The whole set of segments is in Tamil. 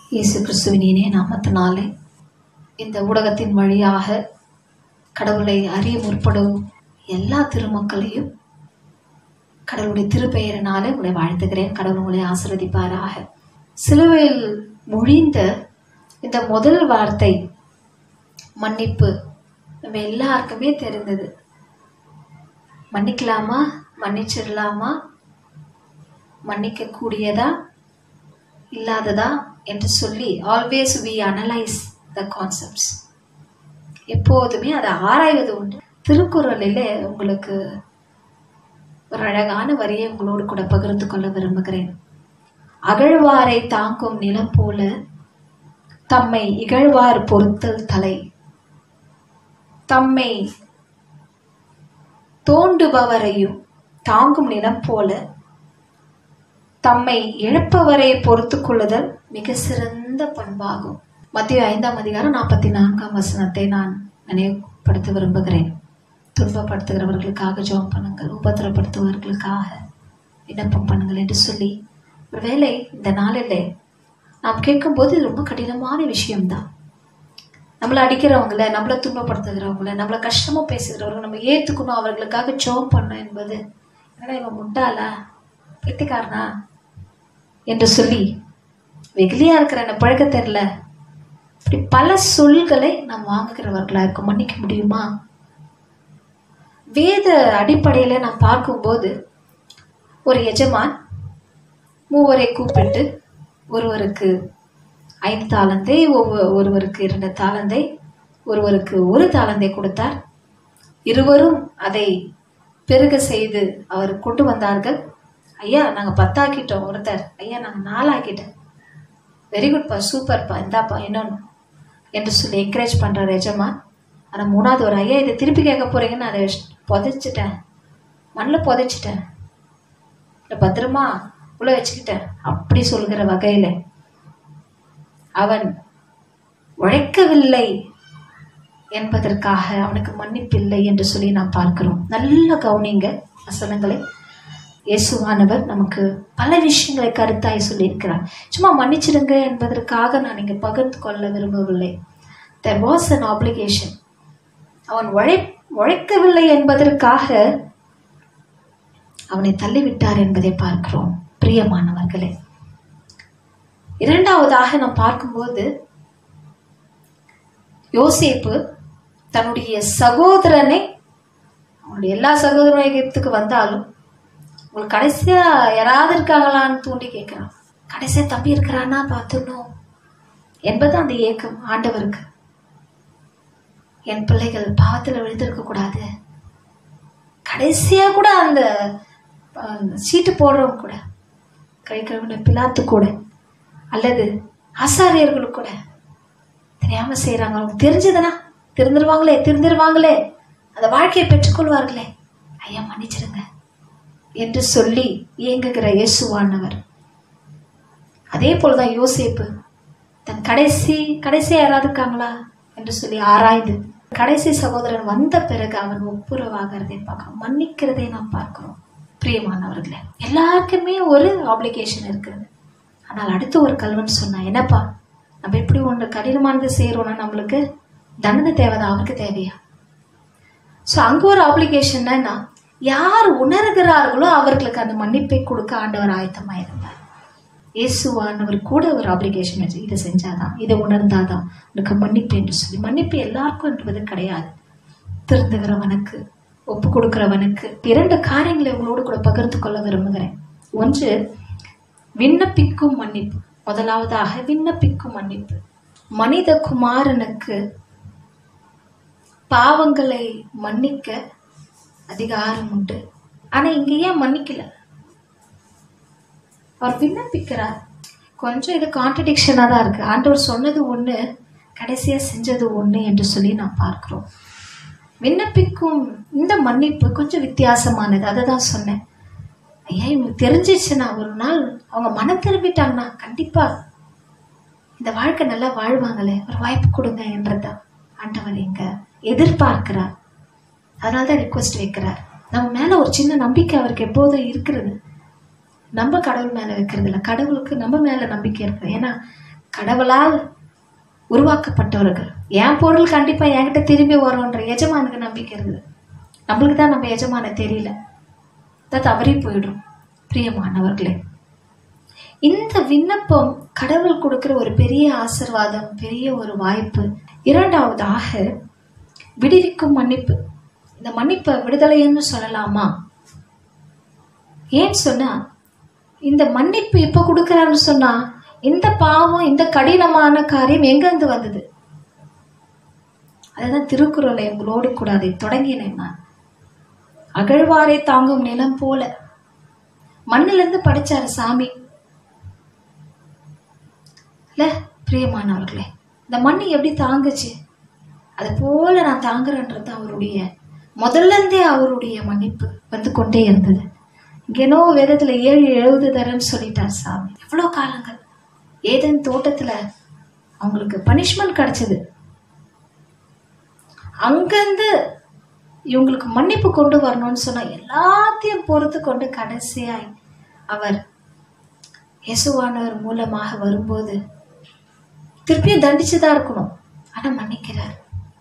இயேசு கிறிஸ்துவின் இனிய நாமத்தினாலே இந்த ஊடகத்தின் வழியாக கடவுளை அறிய முற்படும் எல்லா திருமக்களையும் கடவுளுடைய திருப்பெயரினாலே உங்களை வாழ்த்துகிறேன் கடவுள் உங்களை ஆசிர்வதிப்பாராக சிலுவையில் மொழிந்த இந்த முதல் வார்த்தை மன்னிப்பு நம்ம எல்லாருக்குமே தெரிந்தது மன்னிக்கலாமா மன்னிச்சிடலாமா மன்னிக்க கூடியதா இல்லாததா என்று சொல்லி always we analyse the concepts எப்போதுமே அதை ஆராய்வது உண்டு திருக்குறளிலே உங்களுக்கு ஒரு அழகான வரியை உங்களோடு கூட பகிர்ந்து கொள்ள விரும்புகிறேன் அகழ்வாரை தாங்கும் நிலம் போல தம்மை இகழ்வார் பொறுத்தல் தலை தம்மை தோண்டுபவரையும் தாங்கும் நிலம் போல தம்மை இழப்பவரை பொறுத்து கொள்ளுதல் மிக சிறந்த பண்பாகும் மத்திய ஐந்தாம் அதிகாரம் நாற்பத்தி நான்காம் வசனத்தை நான் நினைவுபடுத்த விரும்புகிறேன் துன்பப்படுத்துகிறவர்களுக்காக ஜெபம் பண்ணுங்கள் உபத்திரப்படுத்துபவர்களுக்காக விண்ணப்பம் பண்ணுங்கள் என்று சொல்லி ஒருவேளை இந்த நாளிலே நாம் கேட்கும்போது இது ரொம்ப கடினமான விஷயம்தான் நம்மளை அடிக்கிறவங்கள நம்மளை துன்பப்படுத்துகிறவங்கள நம்மளை கஷ்டமா பேசுகிறவங்க நம்ம ஏத்துக்கணும் அவர்களுக்காக ஜெபம் பண்ணணும் என்பது என்னடா இவன் முட்டாளா கெட்டிக்காரனா என்று சொல்லி வெகுலியா இருக்கிற என்ன பழக்க தெரியல இப்படி பல சொல்களை நாம் வாங்குகிறவர்களா இருக்கும் மன்னிக்க முடியுமா வேத அடிப்படையில நாம் பார்க்கும்போது ஒரு எஜமான் மூவரை கூப்பிட்டு ஒருவருக்கு ஐந்து தாளந்தை ஒவ்வொரு ஒருவருக்கு இரண்டு தாளந்தை ஒருவருக்கு ஒரு தாளந்தை கொடுத்தார் இருவரும் அதை பெருக செய்து அவர் கொண்டு வந்தார்கள் ஐயா நாங்கள் பத்தாக்கிட்டோம் ஒருத்தர் ஐயா நாங்கள் நாலாக்கிட்டோம் வெரி குட்பா சூப்பர்ப்பா இந்தாப்பா இன்னொன்று என்று சொல்லி என்கரேஜ் பண்ணுறார் எஜமான் ஆனால் மூணாவது ஒரு ஐயா இதை திருப்பி கேட்க போறீங்கன்னு அதை புதைச்சிட்டேன் மண்ணில் புதைச்சிட்டேன் இல்லை பத்திரமா உள்ள வச்சுக்கிட்டேன் அப்படி சொல்கிற வகையில் அவன் உழைக்கவில்லை என்பதற்காக அவனுக்கு மன்னிப்பில்லை என்று சொல்லி நாம் பார்க்கிறோம் நல்ல கவனிங்க வசனங்களை இயேசுவானவர் நமக்கு பல விஷயங்களை கருத்தாய் சொல்லியிருக்கிறார் சும்மா மன்னிச்சிடுங்க என்பதற்காக நான் இங்கே பகிர்ந்து கொள்ள விரும்பவில்லை தெர் வாஸ் அன் ஆப்ளிகேஷன் அவன் உழை உழைக்கவில்லை என்பதற்காக அவனை தள்ளிவிட்டார் என்பதை பார்க்கிறோம் பிரியமானவர்களே இரண்டாவதாக நாம் பார்க்கும்போது யோசேப்பு தன்னுடைய சகோதரனை அவனுடைய எல்லா சகோதரனும் எகிப்துக்கு வந்தாலும் உங்களுக்கு கடைசியா யாராவது இருக்காங்களான்னு தூண்டி கேட்கிறான் கடைசியா தம்பி இருக்கிறானா பார்த்துடணும் என்பது அந்த ஏக்கம் ஆண்டவருக்கு என் பிள்ளைகள் பாவத்தில் விழுந்திருக்க கூடாது கடைசியா கூட அந்த அந்த சீட்டு போடுறவங்க கூட கை கழுவின பிலாத்து கூட அல்லது ஆசாரியர்களுக்கு கூட தெரியாம செய்யறாங்க அவங்க தெரிஞ்சதுனா திருந்துருவாங்களே திருந்துருவாங்களே அந்த வாழ்க்கையை பெற்றுக்கொள்வார்களே ஐயா மன்னிச்சிருங்க என்று சொல்லி இயங்குகிற இயேசுவானவர் அதே போலதான் யோசேப்பு தன் கடைசி கடைசியா யாராவது இருக்காங்களா என்று சொல்லி ஆராய்ந்து கடைசி சகோதரன் வந்த பிறகு அவன் ஒப்புரவாகிறதை பார்க்கிறோம் மன்னிக்கிறதை நாம் பார்க்கிறோம் பிரியமானவர்களே எல்லாருக்குமே ஒரு ஆப்ளிகேஷன் இருக்குது ஆனால் அடுத்து ஒரு கல்வன் சொன்னா என்னப்பா நம்ம எப்படி ஒன்று கடினமானது செய்யறோம்னா நம்மளுக்கு தண்டனை தேவைதான் அவருக்கு தேவையா ஸோ அங்கே ஒரு ஆப்ளிகேஷன்னா யார் உணர்கிறார்களோ அவர்களுக்கு அந்த மன்னிப்பை கொடுக்க ஆண்டவர் ஆயத்தமாக இருந்தார் இயேசுவானவர் கூட ஒரு ஆப்ளிகேஷன் வச்சு இதை செஞ்சாதான் இதை உணர்ந்தாதான் உனக்கு மன்னிப்பு என்று சொல்லி மன்னிப்பு எல்லாருக்கும் என்பது கிடையாது திருந்துகிறவனுக்கு ஒப்பு கொடுக்கிறவனுக்கு இரண்டு காரியங்களை உங்களோடு கூட பகிர்ந்து கொள்ள விரும்புகிறேன் ஒன்று விண்ணப்பிக்கும் மன்னிப்பு முதலாவதாக விண்ணப்பிக்கும் மன்னிப்பு மனித குமாரனுக்கு பாவங்களை மன்னிக்க அதிகாரம் உண்டு ஆனா இங்க ஏன் மன்னிக்கல அவர் விண்ணப்பிக்கிறார் கொஞ்சம் இது கான்ட்ரடிக்ஷனாக தான் இருக்கு ஆண்டவர் சொன்னது ஒன்று கடைசியா செஞ்சது ஒன்று என்று சொல்லி நான் பார்க்கிறோம் விண்ணப்பிக்கும் இந்த மன்னிப்பு கொஞ்சம் வித்தியாசமானது அதை தான் சொன்னேன் ஐயா இவங்களுக்கு தெரிஞ்சிச்சுன்னா ஒரு நாள் அவங்க மனம் திரும்பிட்டாங்கன்னா கண்டிப்பா இந்த வாழ்க்கை நல்லா வாழ்வாங்களே ஒரு வாய்ப்பு கொடுங்க என்றதான் ஆண்டவர் இங்க எதிர்பார்க்கிறார் அதனால தான் ரிக்வஸ்ட் வைக்கிறார் நம்ம மேல ஒரு சின்ன நம்பிக்கை அவருக்கு எப்போதும் இருக்கிறது நம்ம கடவுள் மேல வைக்கிறது இல்ல கடவுளுக்கு நம்ம மேல நம்பிக்கை இருக்கு ஏன்னா கடவுளால் உருவாக்கப்பட்டவர்கள் என் பொருள் கண்டிப்பா என்கிட்ட திரும்பி வரும்ன்ற எஜமானுக்கு நம்பிக்கை இருக்குது நம்மளுக்கு தான் நம்ம எஜமான தெரியல தான் தவறி போயிடும் பிரியமானவர்களே இந்த விண்ணப்பம் கடவுள் கொடுக்கிற ஒரு பெரிய ஆசிர்வாதம் பெரிய ஒரு வாய்ப்பு இரண்டாவதாக விடுவிக்கும் மன்னிப்பு இந்த மன்னிப்பை விடுதலைன்னு சொல்லலாமா ஏன் சொன்னா இந்த மன்னிப்பு எப்ப கொடுக்கறான்னு சொன்னா இந்த பாவம் இந்த கடினமான காரியம் எங்கிருந்து வந்தது அதுதான் திருக்குறளை உங்களோடு கூட அதை தொடங்கினேன் நான் அகழ்வாரை தாங்கும் நிலம் போல மண்ணுல இருந்து படைச்சாரு சாமி இல்ல பிரியமானவர்களே இந்த மண்ணு எப்படி தாங்குச்சு அது போல நான் தாங்குறேன்றது அவருடைய முதல்ல இருந்தே அவருடைய மன்னிப்பு வந்து கொண்டே இருந்தது இங்கேனோ வேதத்துல ஏழு எழுபது தரேன்னு சொல்லிட்டார் சாமி எவ்வளோ காலங்கள் ஏதேன் தோட்டத்துல அவங்களுக்கு பனிஷ்மெண்ட் கிடைச்சது அங்கிருந்து இவங்களுக்கு மன்னிப்பு கொண்டு வரணும்னு சொன்னா எல்லாத்தையும் பொறுத்து கொண்டு கடைசியாய் அவர் இயேசுவானவர் மூலமாக வரும்போது திருப்பியும் தண்டிச்சுதான் இருக்கணும் ஆனா மன்னிக்கிறார்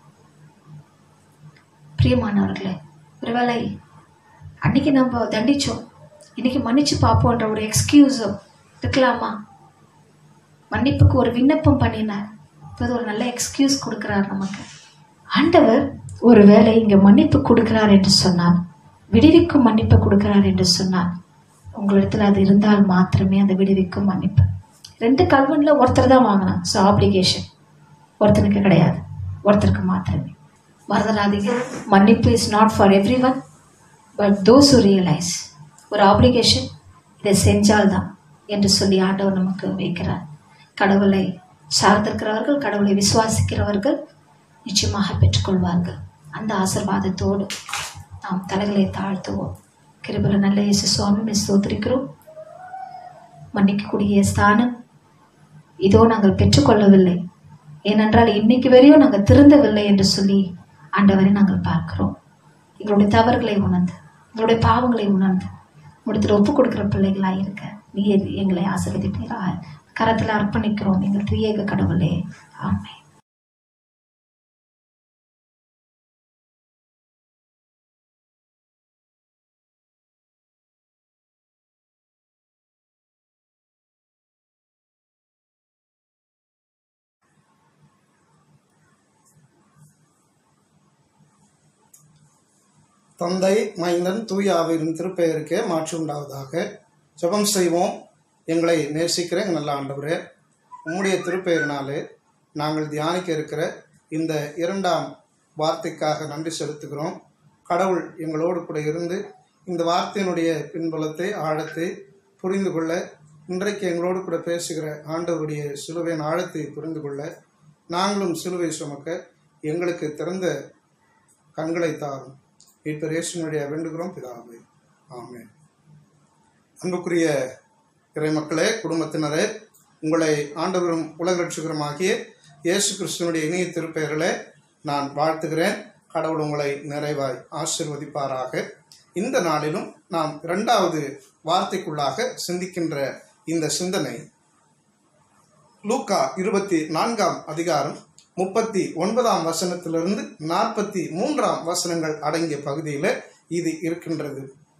பிரியமானவர்களே ஒருவேளை அன்னைக்கு நம்ம தண்டிச்சோம் இன்னைக்கு மன்னிச்சு பார்ப்போன்ற ஒரு எக்ஸ்கியூஸோ இருக்கலாமா மன்னிப்புக்கு ஒரு விண்ணப்பம் பண்ணினார் இப்போது ஒரு நல்ல எக்ஸ்கியூஸ் கொடுக்கிறார் நமக்கு ஆண்டவர் ஒருவேளை இங்க மன்னிப்பு கொடுக்கிறார் என்று சொன்னார் விடுவிக்கும் மன்னிப்பு கொடுக்கிறார் என்று சொன்னார் உங்களிடத்துல அது இருந்தால் மாத்திரமே அந்த விடுவிக்கும் மன்னிப்பு ரெண்டு கல்வன்ல ஒருத்தர் தான் வாங்கினான் ஸோ ஆப்ளிகேஷன் ஒருத்தனுக்கு கிடையாது ஒருத்தருக்கு மாத்திரமே மறந்துடாதீங்க மன்னிப்பு is not for everyone but those who realise ஒரு ஆப்ளிகேஷன் இதை செஞ்சால்தான் என்று சொல்லி ஆண்டவர் நமக்கு வைக்கிறார் கடவுளை சார்ந்திருக்கிறவர்கள் கடவுளை விசுவாசிக்கிறவர்கள் நிச்சயமாக பெற்றுக்கொள்வார்கள் அந்த ஆசிர்வாதத்தோடு நாம் தலைகளை தாழ்த்துவோம் கிருபல நல்ல இயேசு சுவாமி ஸ்தோத்திரிக்கிறோம் மன்னிக்கக்கூடிய ஸ்தானம் இதோ நாங்கள் பெற்றுக்கொள்ளவில்லை ஏனென்றால் இன்னைக்கு வரையும் நாங்கள் திருந்தவில்லை என்று சொல்லி ஆண்டவரை நாங்கள் பார்க்கிறோம் எங்களுடைய தவறுகளை உணர்ந்து எங்களுடைய பாவங்களை உணர்ந்து முடித்துல ஒப்பு கொடுக்கிற பிள்ளைகளாக இருக்க நீ எங்களை ஆசீர்வதிப்பீரா கரத்தில் அர்ப்பணிக்கிறோம் எங்கள் திரியேக கடவுளே ஆமென் தந்தை மைந்தன் தூய ஆவியின் திருப்பெயருக்கே மாற்றி உண்டாவதாக ஜெபம் செய்வோம் எங்களை நேசிக்கிற எங்கள் நல்ல ஆண்டவரே உம்முடைய திருப்பெயரினாலே நாங்கள் தியானிக்க இருக்கிற இந்த இரண்டாம் வார்த்தைக்காக நன்றி செலுத்துகிறோம் கடவுள் எங்களோடு கூட இருந்து இந்த வார்த்தையினுடைய பின்புலத்தை ஆழத்தை புரிந்து கொள்ள இன்றைக்கு எங்களோடு கூட பேசுகிற ஆண்டவருடைய சிலுவையின் ஆழத்தை புரிந்து கொள்ள நாங்களும் சிலுவை சுமக்க எங்களுக்கு திறந்த கண்களை தாரும் மீட்பர் இயேசுனுடைய வேண்டுகிறோம் பிதாவே ஆமென் அன்புக்குரிய இறை மக்களே குடும்பத்தினரே உங்களை ஆண்டவரும் உலக ரட்சகருமாகிய இயேசு கிறிஸ்துவனுடைய இனிய திருப்பெயரிலே நான் வாழ்த்துகிறேன் கடவுள் உங்களை நிறைவாய் ஆசிர்வதிப்பாராக இந்த நாளிலும் நாம் இரண்டாவது வார்த்தைக்குள்ளாக சிந்திக்கின்ற இந்த சிந்தனை லூக்கா இருபத்தி நான்காம் அதிகாரம் முப்பத்தி ஒன்பதாம் வசனத்திலிருந்து நாற்பத்தி மூன்றாம் வசனங்கள் அடங்கிய பகுதியில் இது இருக்கின்றது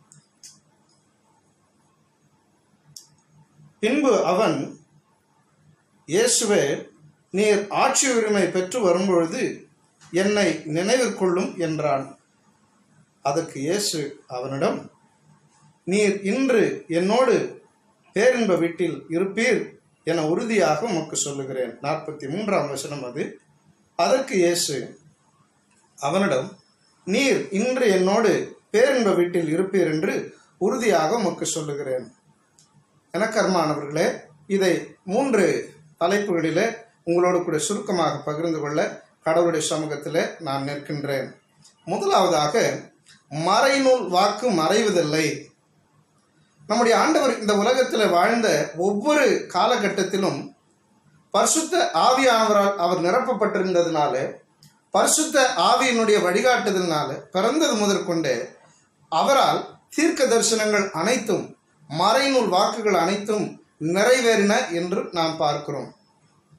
பின்பு அவன் இயேசுவே நீர் ஆட்சி உரிமை பெற்று வரும்பொழுது என்னை நினைவிற்கொள்ளும் என்றான் அதற்கு இயேசு அவனிடம் நீர் இன்று என்னோடு பேரின்ப வீட்டில் இருப்பீர் என உறுதியாக உமக்கு சொல்லுகிறேன் நாற்பத்தி மூன்றாம் வசனம் அது அதற்கு இயேசு அவனிடம் நீர் இன்று என்னோடு பேரின்ப வீட்டில் இருப்பீர் என்று உறுதியாக உமக்கு சொல்லுகிறேன் எனக்கர்மானவர்களே இதை மூன்று தலைப்புகளிலே உங்களோடு கூட சுருக்கமாக பகிர்ந்து கொள்ள கடவுளுடைய சமூகத்தில் நான் நிற்கின்றேன் முதலாவதாக மறைநூல் வாக்கு மறைவதில்லை நம்முடைய ஆண்டவர் இந்த உலகத்தில் வாழ்ந்த ஒவ்வொரு காலகட்டத்திலும் பரிசுத்த ஆவியானவரால் அவர் நிரப்பப்பட்டிருந்ததுனால பரிசுத்த ஆவியினுடைய வழிகாட்டுதலினால பிறந்தது முதற்கொண்டு அவரால் தீர்க்க தரிசனங்கள் அனைத்தும் மறைநூல் வாக்குகள் அனைத்தும் நிறைவேறின என்று நாம் பார்க்கிறோம்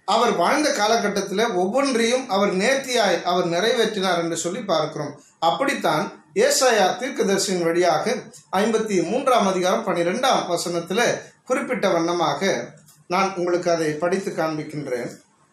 அவர் வாழ்ந்த காலகட்டத்தில் ஒவ்வொன்றையும் அவர் நேர்த்தியாய் அவர் நிறைவேற்றினார் என்று சொல்லி பார்க்கிறோம் அப்படித்தான் ஏசாயா தீர்க்கதரிசியின் வழியாக ஐம்பத்தி மூன்றாம் அதிகாரம் பனிரெண்டாம் வசனத்தில் குறிப்பிட்ட வண்ணமாக நான் உங்களுக்கு அதை படித்து காண்பிக்கின்றேன்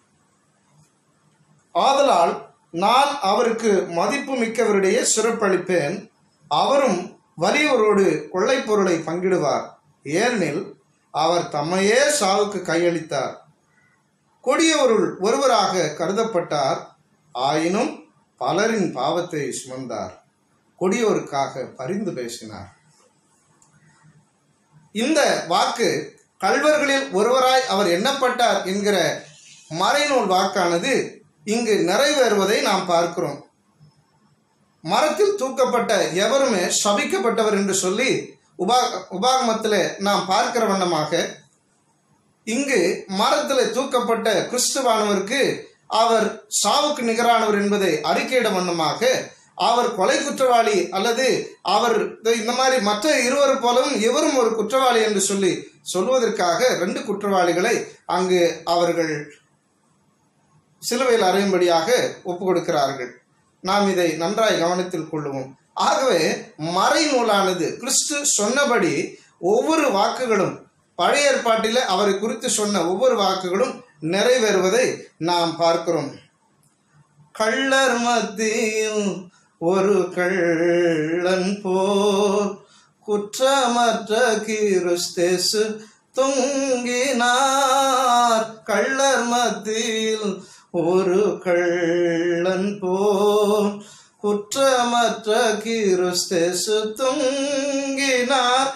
ஆதலால் நான் அவருக்கு மதிப்பு மிக்கவரிடையே சிறப்பளிப்பேன் அவரும் வலியவரோடு கொள்ளைப் பொருளை பங்கிடுவார் ஏனெனில் அவர் தம்மையே சாவுக்கு கையளித்தார் கொடியவருள் ஒருவராக கருதப்பட்டார் ஆயினும் பலரின் பாவத்தை சுமந்தார் கொடியோருக்காக பரிந்து பேசினார் இந்த வாக்கு கல்வர்களில் ஒருவராய் அவர் எண்ணப்பட்டார் என்கிற மறைநூல் வாக்கானது இங்கு நிறைவேறுவதை நாம் பார்க்கிறோம் மரத்தில் தூக்கப்பட்ட எவருமே சபிக்கப்பட்டவர் என்று சொல்லி உபா உபாகமத்தில் நாம் பார்க்கிற வண்ணமாக இங்கு மரத்தில் தூக்கப்பட்ட கிறிஸ்துவானவருக்கு அவர் சாவுக்கு நிகரானவர் என்பதை அறிக்கையிட வண்ணமாக அவர் கொலை குற்றவாளி அல்லது அவர் இந்த மாதிரி மற்ற இருவர் போலவும் இவரும் ஒரு குற்றவாளி என்று சொல்லி சொல்வதற்காக ரெண்டு குற்றவாளிகளை அங்கு அவர்கள் சிலுவையில் அறையும்படியாக ஒப்பு கொடுக்கிறார்கள் நாம் இதை நன்றாய் கவனத்தில் கொள்ளுவோம் ஆகவே மறைநூலானது கிறிஸ்து சொன்னபடி ஒவ்வொரு வாக்குகளும் பழைய ஏற்பாட்டில் அவரை குறித்து சொன்ன ஒவ்வொரு வாக்குகளும் நிறைவேறுவதை நாம் பார்க்கிறோம் கள்ளர் மத்தியில் ஒரு கள்ளன் போர் குற்றமற்ற கிறிஸ்தேசு தொங்கினார் கள்ளர் மத்தியில் ஒரு கள்ளன் போர் குற்றமற்ற கிறிஸ்தேசு தொங்கினார்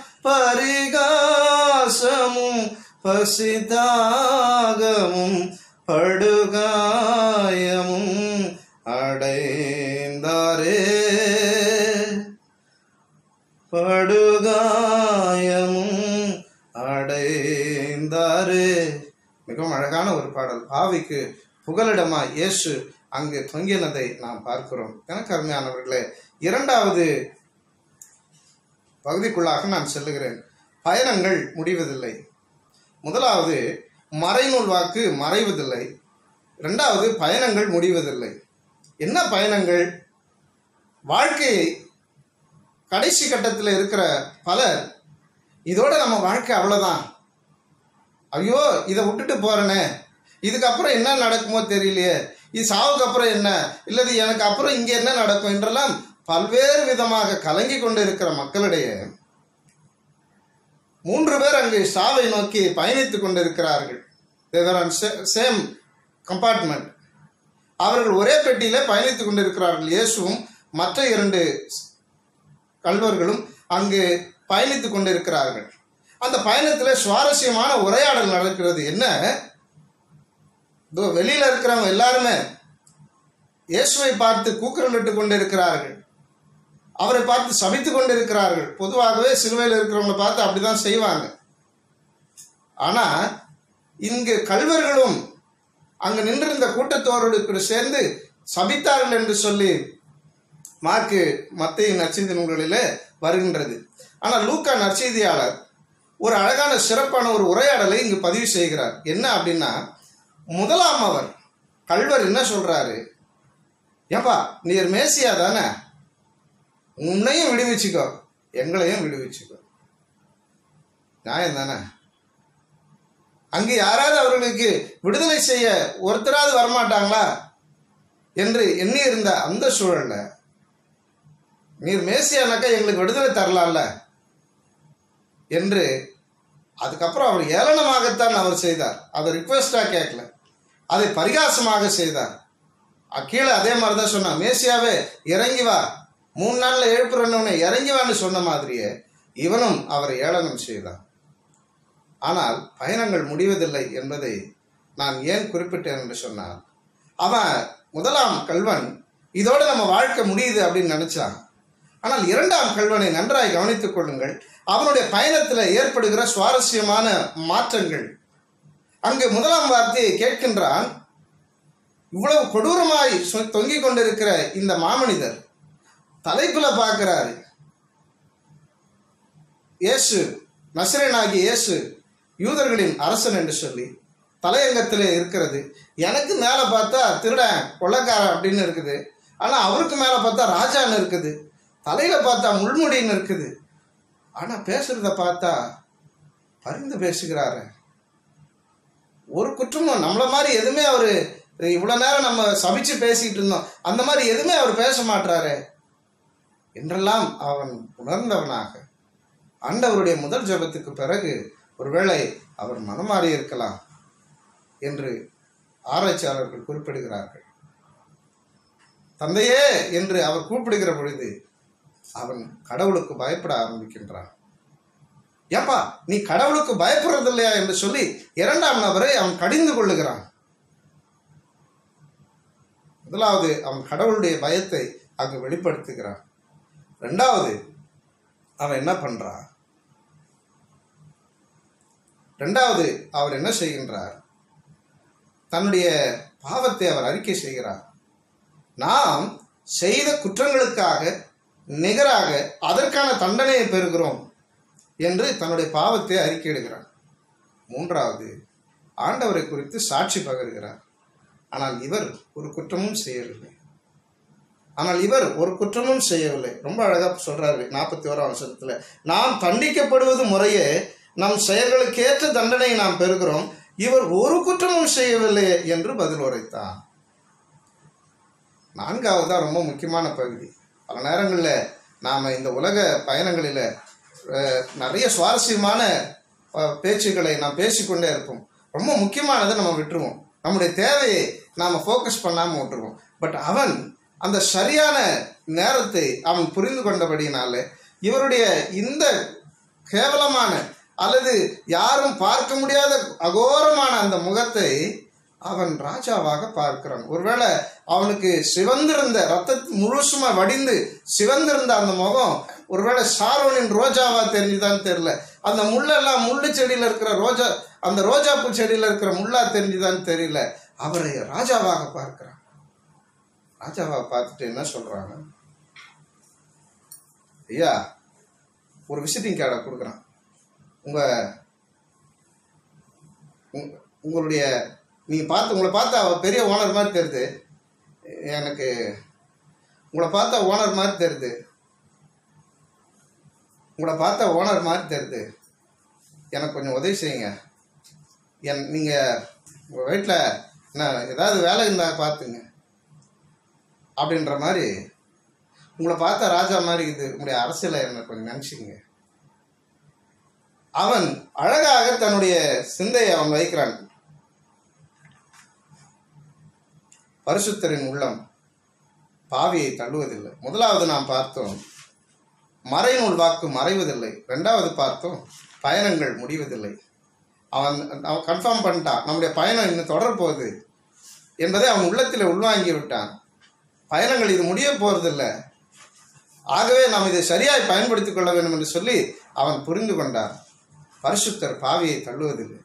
பரிகாசமும் பசிதாகமும் படுகாயமும் அடைந்தாரே படுகாயமும் அடைந்தாரே மிகவும் அழகான ஒரு பாடல் பாவிக்கு புகலிடமா இயேசு அங்கு தொங்கினதை நாம் பார்க்கிறோம் எனக்கு அருமையானவர்களே இரண்டாவது பகுதிக்குள்ளாக நான் செல்லுகிறேன் பயணங்கள் முடிவதில்லை முதலாவது மறைநூல் வாக்கு மறைவதில்லை இரண்டாவது பயணங்கள் முடிவதில்லை என்ன பயணங்கள் வாழ்க்கையை கடைசி கட்டத்தில் இருக்கிற பலர் இதோட நம்ம வாழ்க்கை அவ்வளோதான் ஐயோ இதை விட்டுட்டு போறேனே இதுக்கப்புறம் என்ன நடக்குமோ தெரியலையே இது சாவுக்கு அப்புறம் என்ன இல்லது எனக்கு அப்புறம் இங்கே என்ன நடக்கும் என்றெல்லாம் பல்வேறு விதமாக கலங்கி கொண்டு இருக்கிற மக்களிடையே மூன்று பேர் அங்கு சாவை நோக்கி பயணித்துக் கொண்டிருக்கிறார்கள் சேம் கம்பார்ட்மெண்ட் அவர்கள் ஒரே பெட்டியில பயணித்துக் கொண்டிருக்கிறார்கள் இயேசுவும் மற்ற இரண்டு கல்வர்களும் அங்கு பயணித்துக் கொண்டிருக்கிறார்கள் அந்த பயணத்தில் சுவாரஸ்யமான உரையாடல் நடக்கிறது என்ன இதோ வெளியில இருக்கிறவங்க எல்லாருமே இயேசுவை பார்த்து கூக்குரலிட்டு கொண்டிருக்கிறார்கள் அவரை பார்த்து சபித்து கொண்டிருக்கிறார்கள் பொதுவாகவே சிலுவையில் இருக்கிறவங்களை பார்த்து அப்படிதான் செய்வாங்க ஆனா இங்கு கல்வர்களும் அங்கு நின்றிருந்த கூட்டத்தோரோடு சேர்ந்து சபித்தார்கள் என்று சொல்லி மார்க்கு மத்திய நற்செய்தி நூல்களிலே வருகின்றது ஆனால் லூக்கா நற்செய்தியாளர் ஒரு அழகான சிறப்பான ஒரு உரையாடலை இங்கு பதிவு செய்கிறார் என்ன அப்படின்னா முதலாம் அவர் கல்வர் என்ன சொல்றாரு ஏப்பா நீர் மேசியா தானே உன்னையும் விடுவிச்சுக்கோ எங்களையும் விடுவிச்சுக்கோ நியாயம் தானே அங்கு யாராவது அவர்களுக்கு விடுதலை செய்ய ஒருத்தராவது வரமாட்டாங்களா என்று எண்ணி இருந்த அந்த சூழல்ல நீர் மேசியானாக்கா எங்களுக்கு விடுதலை தரலாம்ல என்று அதுக்கப்புறம் அவர் ஏளனமாகத்தான் அவர் செய்தார் அதை ரிக்வெஸ்டா கேட்கல அதை பரிகாசமாக செய்தார் அ- கீழே அதே மாதிரி தான் சொன்னான் மேசியாவே இறங்கி வா மூணு நாள்ல எழுப்புறன்னு இறங்கி வான்னு சொன்ன மாதிரியே இவனும் அவரை ஏளனம் செய்தான் ஆனால் பயணங்கள் முடிவதில்லை என்பதை நான் ஏன் குறிப்பிட்டேன் என்று சொன்னால் அவன் முதலாம் கல்வன் இதோட நம்ம வாழ்க்கை முடியுது அப்படின்னு நினைச்சான் ஆனால் இரண்டாம் கல்வனை நன்றாய் கவனித்துக் கொள்ளுங்கள் அவனுடைய பயணத்தில் ஏற்படுகிற சுவாரஸ்யமான மாற்றங்கள் அங்கு முதலாம் வார்த்தையை கேட்கின்றான் இவ்வளவு கொடூரமாய் சொ- தொங்கிக் கொண்டிருக்கிற இந்த மாமனிதர் தலைப்புல பார்க்கிறாரு இயேசு நசரேனாகிய இயேசு யூதர்களின் அரசன் என்று சொல்லி தலையங்கத்தில் இருக்கிறது எனக்கு மேலே பார்த்தா திருடன் கொள்ளக்காரன் அப்படின்னு இருக்குது ஆனால் அவருக்கு மேலே பார்த்தா ராஜான்னு இருக்குது தலையில் பார்த்தா முள்முடின்னு இருக்குது ஆனால் பேசுகிறத பார்த்தா பரிந்து பேசுகிறாரு ஒரு குற்றமும் நம்மள மாதிரி எதுவுமே அவர் இவ்வளோ நேரம் நம்ம சபிச்சு பேசிக்கிட்டு இருந்தோம் அந்த மாதிரி எதுவுமே அவர் பேச மாட்டாரு என்றெல்லாம் அவன் உணர்ந்தவனாக ஆண்டவருடைய முதல் ஜெபத்துக்கு பிறகு ஒருவேளை அவர் மனமாறி இருக்கலாம் என்று ஆராய்ச்சியாளர்கள் குறிப்பிடுகிறார்கள் தந்தையே என்று அவர் கூப்பிடுகிற பொழுது அவன் கடவுளுக்கு பயப்பட ஆரம்பிக்கின்றான் ஏப்பா நீ கடவுளுக்கு பயப்படுறது இல்லையா என்று சொல்லி இரண்டாம் நபரை அவன் கடிந்து கொள்ளுகிறான் முதலாவது அவன் கடவுளுடைய பயத்தை அங்கு வெளிப்படுத்துகிறான் ரெண்டாவது அவன் என்ன பண்றான் ரெண்டாவது அவர் என்ன செய்கின்றார் தன்னுடைய பாவத்தை அவர் அறிக்கை செய்கிறார் நாம் செய்த குற்றங்களுக்காக நிகராக அதற்கான தண்டனையை பெறுகிறோம் என்று தன்னுடைய பாவத்தை அறிக்கையிடுகிறார் மூன்றாவது ஆண்டவரை குறித்து சாட்சி பகர்கிறார் ஆனால் இவர் ஒரு குற்றமும் செய்யவில்லை ஆனால் இவர் ஒரு குற்றமும் செய்யவில்லை ரொம்ப அழகா சொல்றாரு நாற்பத்தி ஓராம் வருஷத்துல நாம் தண்டிக்கப்படுவது முறையே நம் செயல்களுக்கேற்ற தண்டனை நாம் பெறுகிறோம் இவர் ஒரு குற்றமும் செய்யவில்லை என்று பதில் உரைத்தான் நான்காவது தான் ரொம்ப முக்கியமான பகுதி பல நேரங்களில் நாம் இந்த உலக பயணங்களில் அஹ், நிறைய சுவாரஸ்யமான அஹ், பேச்சுக்களை நாம் பேசிக்கொண்டே இருப்போம் ரொம்ப முக்கியமானதை நம்ம விட்டுருவோம் நம்முடைய தேவையை நாம் ஃபோக்கஸ் பண்ணாமல் விட்டுருவோம் பட் அவன் அந்த சரியான நேரத்தை அவன் புரிந்து கொண்டபடியினால இவருடைய இந்த கேவலமான அல்லது யாரும் பார்க்க முடியாத அகோரமான அந்த முகத்தை அவன் ராஜாவாக பார்க்கிறான் ஒருவேளை அவனுக்கு சிவந்திருந்த ரத்த முழுசுமா வடிந்து சிவந்திருந்த அந்த முகம் ஒருவேளை சாரோனின் ரோஜாவா தெரிஞ்சுதான்னு தெரியல அந்த முள்ளெல்லாம் முள்ளு செடியில இருக்கிற ரோஜா அந்த ரோஜாப்பூ செடியில இருக்கிற முள்ளா தெரிஞ்சுதான்னு தெரியல அவரை ராஜாவாக பார்க்கிறான் ராஜாவாக பார்த்துட்டு என்ன சொல்றாங்க ஐயா ஒரு விசிட்டிங் கார்டை கொடுக்குறான் உங்க உங்க- உங்களுடைய நீங்க பார்த்து உங்களை பார்த்தா அவர் பெரிய ஓனர் மாதிரி தெரியுது எனக்கு உங்களை பார்த்தா ஓனர் மாதிரி தெரியுது உங்களை பார்த்தா ஓனர் மாதிரி தெரியுது எனக்கு கொஞ்சம் உதவி செய்யுங்க என் நீங்கள் உங்கள் வீட்டில் என்ன ஏதாவது வேலை இருந்தால் பார்த்துங்க அப்படின்ற மாதிரி உங்களை பார்த்தா ராஜா மாதிரி இது உங்களுடைய அரசியலை என்ன கொஞ்சம் நினச்சிங்க அவன் அழகாக தன்னுடைய சிந்தையை அவன் வைக்கிறான் பரிசுத்தரின் உள்ளம் பாவியை தள்ளுவதில்லை முதலாவது நாம் பார்த்தோம் மறைநூல் வாக்கு மறைவதில்லை ரெண்டாவது பார்த்தோம் பயணங்கள் முடிவதில்லை அவன் அவன் கன்ஃபார்ம் பண்ணிட்டான் நம்முடைய பயணம் இன்னும் தொடர போகுது என்பதை அவன் உள்ளத்தில் உள்வாங்கி விட்டான் பயணங்கள் இது முடிய போறதில்லை ஆகவே நாம் இதை சரியாய் பயன்படுத்திக் கொள்ள வேண்டும் என்று சொல்லி அவன் புரிந்து கொண்டான் பரிசுத்தர் பாவியை தள்ளுவதில்லை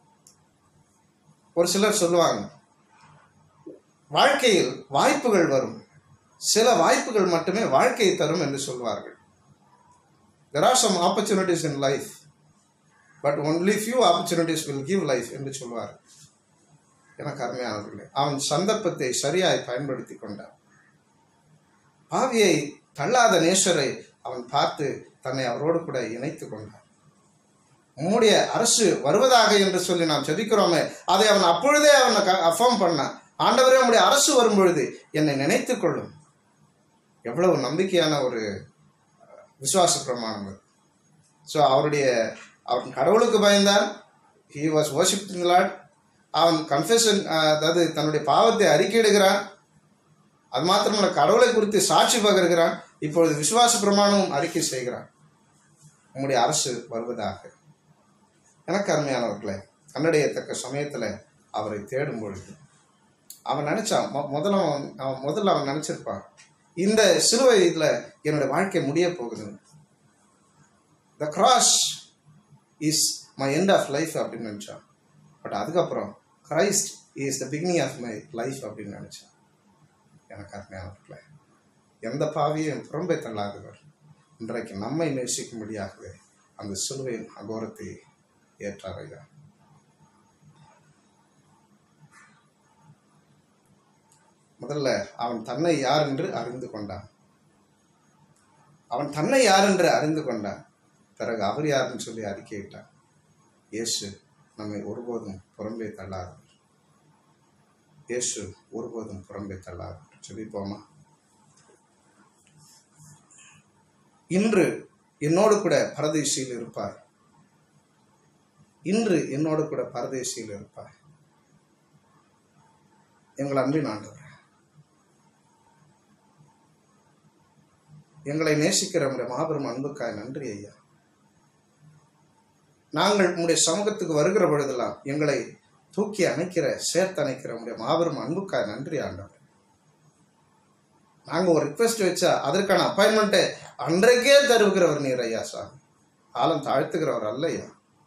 ஒரு சிலர் சொல்லுவாங்க வாழ்க்கையில் வாய்ப்புகள் வரும் சில வாய்ப்புகள் மட்டுமே வாழ்க்கையை தரும் என்று சொல்வார்கள் there are some opportunities in life but only few opportunities will give life என்று சொல்வார் எனக்கு அருமையானவர்களே அவன் சந்தர்ப்பத்தை சரியாய் பயன்படுத்தி கொண்டான் பாவியை தள்ளாத நேசரை அவன் பார்த்து தன்னை அவரோடு கூட இணைத்து கொண்டான் உம்முடைய அரசு வருவதாக என்று சொல்லி நாம் ஜெபிக்கிறோமே அதை அவன் அப்பொழுதே அவனை அஃபார்ம் பண்ணான் ஆண்டவரே உம்முடைய அரசு வரும் பொழுது என்னை நினைத்துக் கொள்ளும் எவ்வளவு நம்பிக்கையான ஒரு அஹ், விசுவாச பிரமாணம் அது ஸோ அவருடைய அவன் கடவுளுக்கு பயந்தான் he was worshiping the lord அவன் கன்ஃபெஷன் அதாவது தன்னுடைய பாவத்தை அறிக்கையிடுகிறான் அது மாத்திரமல்ல கடவுளை குறித்து சாட்சி பகர்கிறான் இப்பொழுது விசுவாச பிரமாணமும் அறிக்கை செய்கிறான் உம்முடைய அரசு வருவதாக எனக்கு அருமையானவர்களே கண்டடையத்தக்க சமயத்தில் அவரை தேடும் பொழுது அவன் நினைச்சான் மொ- முதல்ல அவன் அவன் முதல்ல அவன் நினைச்சிருப்பான் இந்த சிலுவை இதில் என்னோட வாழ்க்கை முடிய போகுது the cross is my end of life அப்படின்னு நினச்சான் பட் அதுக்கப்புறம் Christ is the beginning of my life அப்படின்னு நினச்சான் எனக்கு அருமையானவர்களே எந்த பாவியும் புறம்பை தள்ளாதவர் இன்றைக்கு நம்மை நேசிக்கும்படியாகவே அந்த சிலுவையின் அகோரத்தை ஏற்றார் ஐயா முதல்ல அவன் தன்னை யார் என்று அறிந்து கொண்டான் அவன் தன்னை யார் என்று அறிந்து கொண்டான் பிறகு அவர் யாருன்னு சொல்லி அறிக்கையிட்டான் இயேசு நம்மை ஒருபோதும் புறம்பே தள்ளாதவர் இயேசு ஒருபோதும் புறம்பே தள்ளாதவர் சொல்லிப்போமா இன்று என்னோடு கூட பரதேசியில் இருப்பார் இன்று என்னோடு கூட பரதேசியில் இருப்பார் எங்கள் அன்பின் ஆண்டவர் எங்களை நேசிக்கிற உடைய மாபெரும் அன்புக்காய் நன்றி ஐயா நாங்கள் உங்களுடைய சமூகத்துக்கு வருகிற பொழுதெல்லாம் எங்களை தூக்கி அணைக்கிற சேர்த்து அணைக்கிற உடைய மாபெரும் அன்புக்காய் நன்றி ஆண்டவர் நாங்கள் ஒரு ரிக்வெஸ்ட் வச்சா அதற்கான அப்பாயின்மெண்ட்டை அன்றைக்கே தருகிறவர் நீர் ஐயா சாமி காலம் தாழ்த்துகிறவர் அல்லையா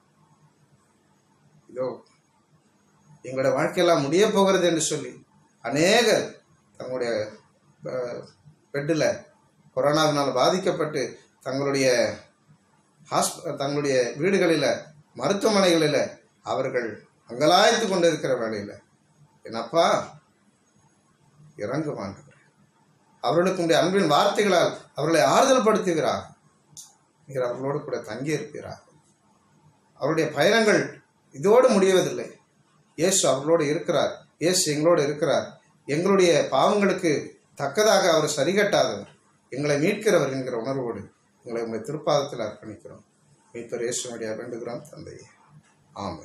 இதோ எங்களுடைய வாழ்க்கையெல்லாம் முடிய போகிறது என்று சொல்லி அநேகர் தங்களுடைய பெட்டில் கொரோனாவினால் பாதிக்கப்பட்டு தங்களுடைய ஹாஸ்ப தங்களுடைய வீடுகளில் மருத்துவமனைகளில் அவர்கள் அங்கலாய்த்து கொண்டு இருக்கிற வேலையில் என்னப்பா இறங்கு ஆண்டவர் அவர்களுக்கு உடைய அன்பின் வார்த்தைகளால் அவர்களை ஆறுதல் படுத்துகிறார் நீர் அவர்களோடு கூட தங்கி இருக்கிறார் அவருடைய பயணங்கள் இதோடு முடிவதில்லை இயேசு அவர்களோடு இருக்கிறார் இயேசு எங்களோடு இருக்கிறார் எங்களுடைய பாவங்களுக்கு தக்கதாக அவர் சரிகட்டாதவர் எங்களை மீட்கிறவர் என்கிற உணர்வோடு எங்களை உங்களை திருப்பாதத்தில் அர்ப்பணிக்கிறோம் மீட்பர் இயேசுனுடைய வேண்டுகிறோம் தந்தையே ஆமே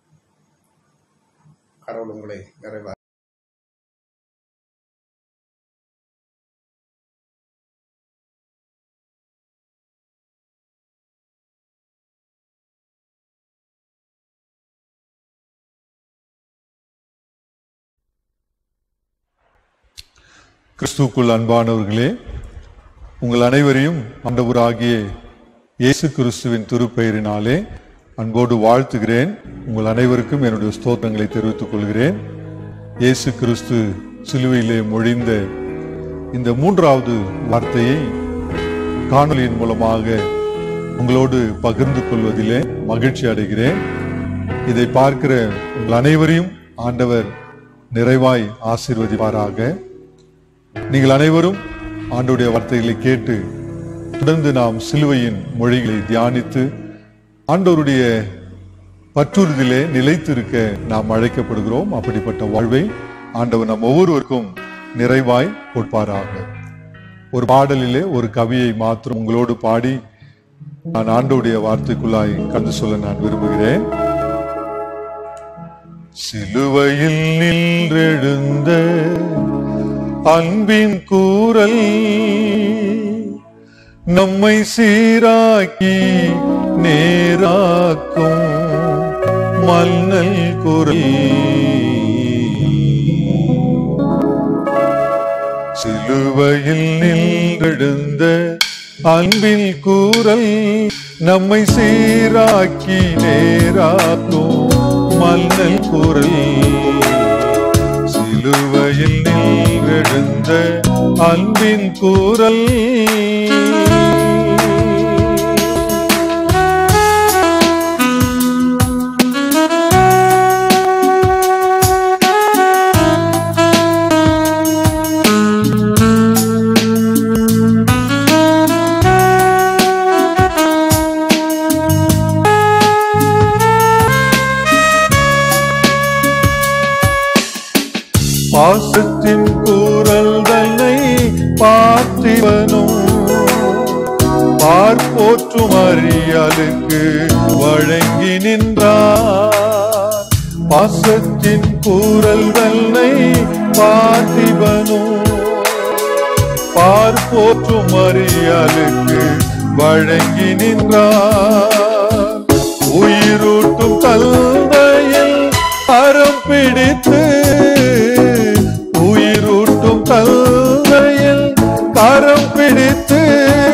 கடவுள் உங்களை நிறைவாக கிறிஸ்துவுக்குள் அன்பானவர்களே உங்கள் அனைவரையும் ஆண்டவராகிய இயேசு கிறிஸ்துவின் திருப்பெயரினாலே அன்போடு வாழ்த்துகிறேன் உங்கள் அனைவருக்கும் என்னுடைய ஸ்தோத்திரங்களை தெரிவித்துக் கொள்கிறேன் இயேசு கிறிஸ்து சிலுவையிலே மொழிந்த இந்த மூன்றாவது வார்த்தையை காணொலியின் மூலமாக உங்களோடு பகிர்ந்து கொள்வதிலே மகிழ்ச்சி அடைகிறேன் இதை பார்க்கிற உங்கள் அனைவரையும் ஆண்டவர் நிறைவாய் ஆசீர்வதிப்பாராக நீங்கள் அனைவரும் ஆண்டுடைய வார்த்தைகளை கேட்டு தொடர்ந்து நாம் சிலுவையின் மொழிகளை தியானித்து ஆண்டவருடைய பற்றுறுதியிலே நிலைத்திருக்க நாம் அழைக்கப்படுகிறோம் அப்படிப்பட்ட வாழ்வை ஆண்டவர் நம் ஒவ்வொருவருக்கும் நிறைவாய் கொடுப்பாராக ஒரு பாடலிலே ஒரு கவியை மாத்திரம் உங்களோடு பாடி நான் ஆண்டோடைய வார்த்தைக்குள்ளாய் கண்டு சொல்ல நான் விரும்புகிறேன் சிலுவையில் நின்றெழுந்த அன்பின் கூறல் நம்மை சீராக்கி நேராக்கும் மன்னல் குரல் சிலுவையில் நின்றெழுந்த அன்பில் கூறல் நம்மை சீராக்கி நேராக்கும் மன்னல் குரல் சிலுவையில் நின்றெழுந்த அன்பின் கூறல் பாசத்தின் கூறல் தன்னை பார்த்திவனும் பார்ப்போற்றும் அறியாளுக்கு வழங்கி நின்றார் பாசத்தின் கூறல் தன்னை பார்த்திவனும் பார்ப்போற்றும் அறியாளுக்கு வழங்கி நின்றார் உயிரூட்டும் தந்தையில் அறம் பிடித்து உயிரூட்டும் தந்தையில் கரம் பிடித்து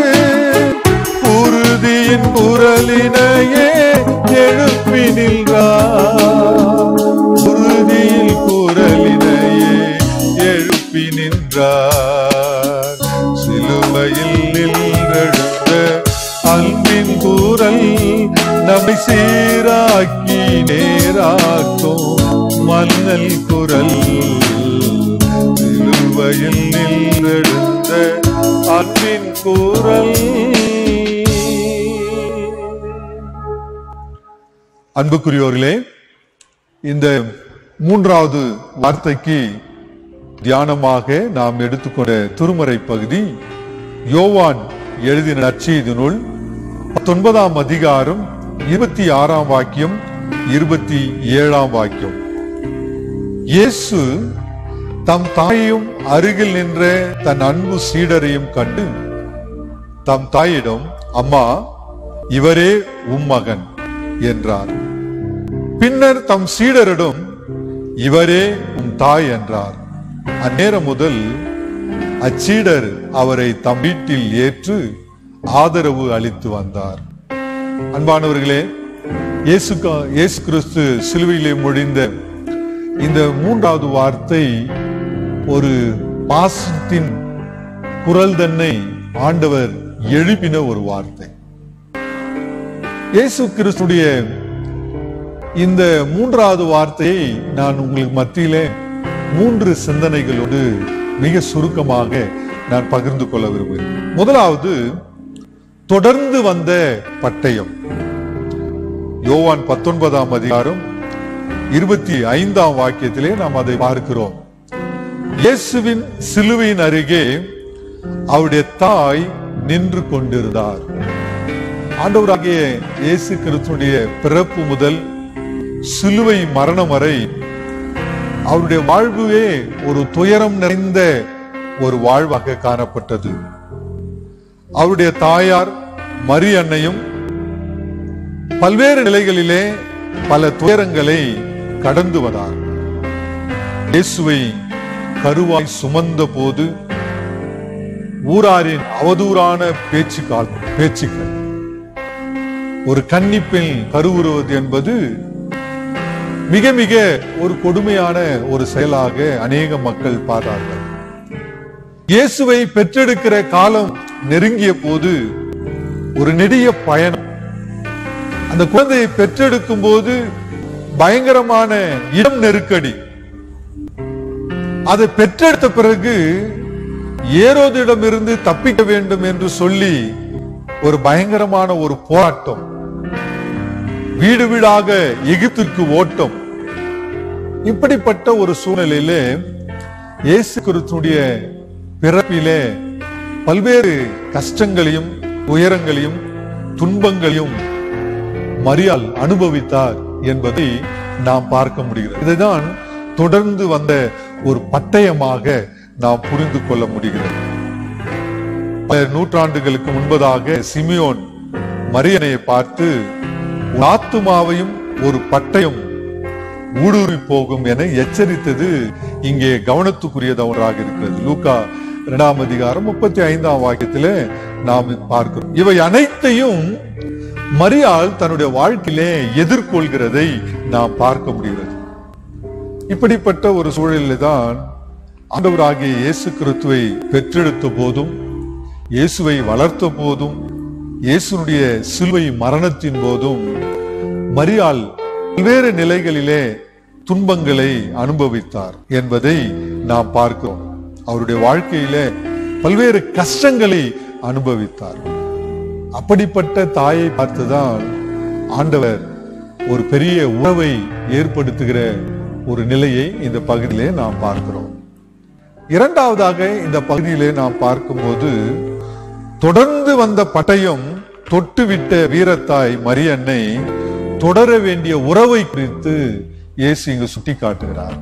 உறுதியின் குரலினையே எழுப்பி நின்றார் உறுதியில் குரலினையே எழுப்பி நின்றார் சிலுவையில் நின்றெழுந்த அன்பின் குரல் நம்மை சீராக்கி நேராக்கும் மன்னல் குரல் சிலுவையில் சிலுவையில் நின்றெழுந்த அன்பின் குரல் அன்புக்குரியோர்களே இந்த மூன்றாவது வார்த்தைக்கு தியானமாக நாம் எடுத்துக்கொண்ட திருமறை பகுதி யோவான் எழுதின நற்செய்தி நூல் பத்தொன்பதாம் அதிகாரம் இருபத்தி ஆறாம் வாக்கியம் இருபத்தி ஏழாம் வாக்கியம் இயேசு தம் தாயையும் அருகில் நின்ற தன் அன்பு சீடரையும் கண்டு தம் தாயிடம் அம்மா இவரே உம் மகன் என்றார் பின்னர் தம் சீடரிடம் இவரே உம் தாய் என்றார் அந்நேரம் முதல் அச்சீடர் அவரை தம் வீட்டில் ஏற்று ஆதரவு அளித்து வந்தார் அன்பானவர்களே இயேசு கா- இயேசு கிறிஸ்து சிலுவையிலே மொழிந்த இந்த மூன்றாவது வார்த்தை ஒரு பாசத்தின் குரல் தன்னை ஆண்டவர் எழுப்பின ஒரு வார்த்தை இயேசு கிறிஸ்துடைய இந்த மூன்றாவது வார்த்தையை நான் உங்களுக்கு மத்தியிலே மூன்று சிந்தனைகளோடு மிக சுருக்கமாக நான் பகிர்ந்து கொள்ள விரும்புகிறேன் முதலாவது தொடர்ந்து வந்த பட்டயம் யோவான் பத்தொன்பதாம் அதிகாரம் இருபத்தி ஐந்தாம் வாக்கியத்திலே நாம் அதை பார்க்கிறோம் இயேசுவின் சிலுவையின் அருகே அவருடைய தாய் நின்று கொண்டிருந்தார் ஆண்டவராகிய இயேசு கிறிஸ்துடைய பிறப்பு முதல் சிலுவை மரணம் வரை அவருடைய வாழ்வே ஒரு துயரம் நிறைந்த ஒரு வாழ்வாக காணப்பட்டது அவருடைய தாயார் மரி அன்னையும் பல்வேறு நிலைகளிலே பல துயரங்களை கடந்து வந்தார் இயேசுவை கருவாய் சுமந்த போது ஊராரின் அவதூறான பேச்சுக்கால் பேச்சுக்கள் ஒரு கன்னிப்பெண் கருவுறுவது என்பது மிக மிக ஒரு கொடுமையான ஒரு செயலாக அநேக மக்கள் பார்த்தார்கள் இயேசுவை பெற்றெடுக்கிற காலம் நெருங்கிய போது ஒரு நெடிய பயணம் அந்த குழந்தையை பெற்றெடுக்கும் போது பயங்கரமான இடம் நெருக்கடி அதை பெற்றெடுத்த பிறகு ஏரோதிடமிருந்து தப்பிக்க வேண்டும் என்று சொல்லி ஒரு பயங்கரமான ஒரு போராட்டம் வீடு வீடாக எகிப்திற்கு ஓட்டம் இப்படிப்பட்ட ஒரு சூழ்நிலையிலே இயேசு கிறிஸ்துடைய பிறப்பிலே பல்வேறு கஷ்டங்களையும் உயரங்களையும் துன்பங்களையும் மரியாள் அனுபவித்தார் என்பதை நாம் பார்க்க முடிகிறது இதுதான் தொடர்ந்து வந்த ஒரு பட்டயமாக நாம் புரிந்து கொள்ள முடிகிறது பல நூற்றாண்டுகளுக்கு முன்பதாக சிமியோன் மரியனையை பார்த்து "உன் ஆத்துமாவையும் ஒரு பட்டயம் ஊடுருவி போகும் என எச்சரித்தது இங்கே கவனத்துக்குரியது ஒன்றாக இருக்கிறது லூக்கா இரண்டாம் அதிகாரம் முப்பத்தி ஐந்தாம் வாக்கியத்திலே நாம் பார்க்கிறோம் இவை அனைத்தையும் மரியாள் தன்னுடைய வாழ்க்கையிலே எதிர்கொள்கிறதை நாம் பார்க்க முடிகிறது இப்படிப்பட்ட ஒரு சூழலில் தான் ஆண்டவராகிய இயேசு கிறிஸ்துவை பெற்றெடுத்த போதும் இயேசுவை வளர்த்த போதும் இயேசுனுடைய சிலுவை மரணத்தின் போதும் மரியாள் பல்வேறு நிலைகளிலே துன்பங்களை அனுபவித்தார் என்பதை நாம் பார்க்கிறோம் அவருடைய வாழ்க்கையிலே பல்வேறு கஷ்டங்களை அனுபவித்தார் அப்படிப்பட்ட தாயை பார்த்துதான் ஆண்டவர் ஒரு பெரிய உறவை ஏற்படுத்துகிற ஒரு நிலையை இந்த பகுதியிலே நாம் பார்க்கிறோம் இரண்டாவதாக இந்த பகுதியிலே நாம் பார்க்கும்போது தொடர்ந்து வந்த பட்டயம் தொட்டுவிட்ட வீரத்தாய் மரியன்னை தொடர வேண்டிய உறவை குறித்து இயேசு இங்கு சுட்டி காட்டுகிறார்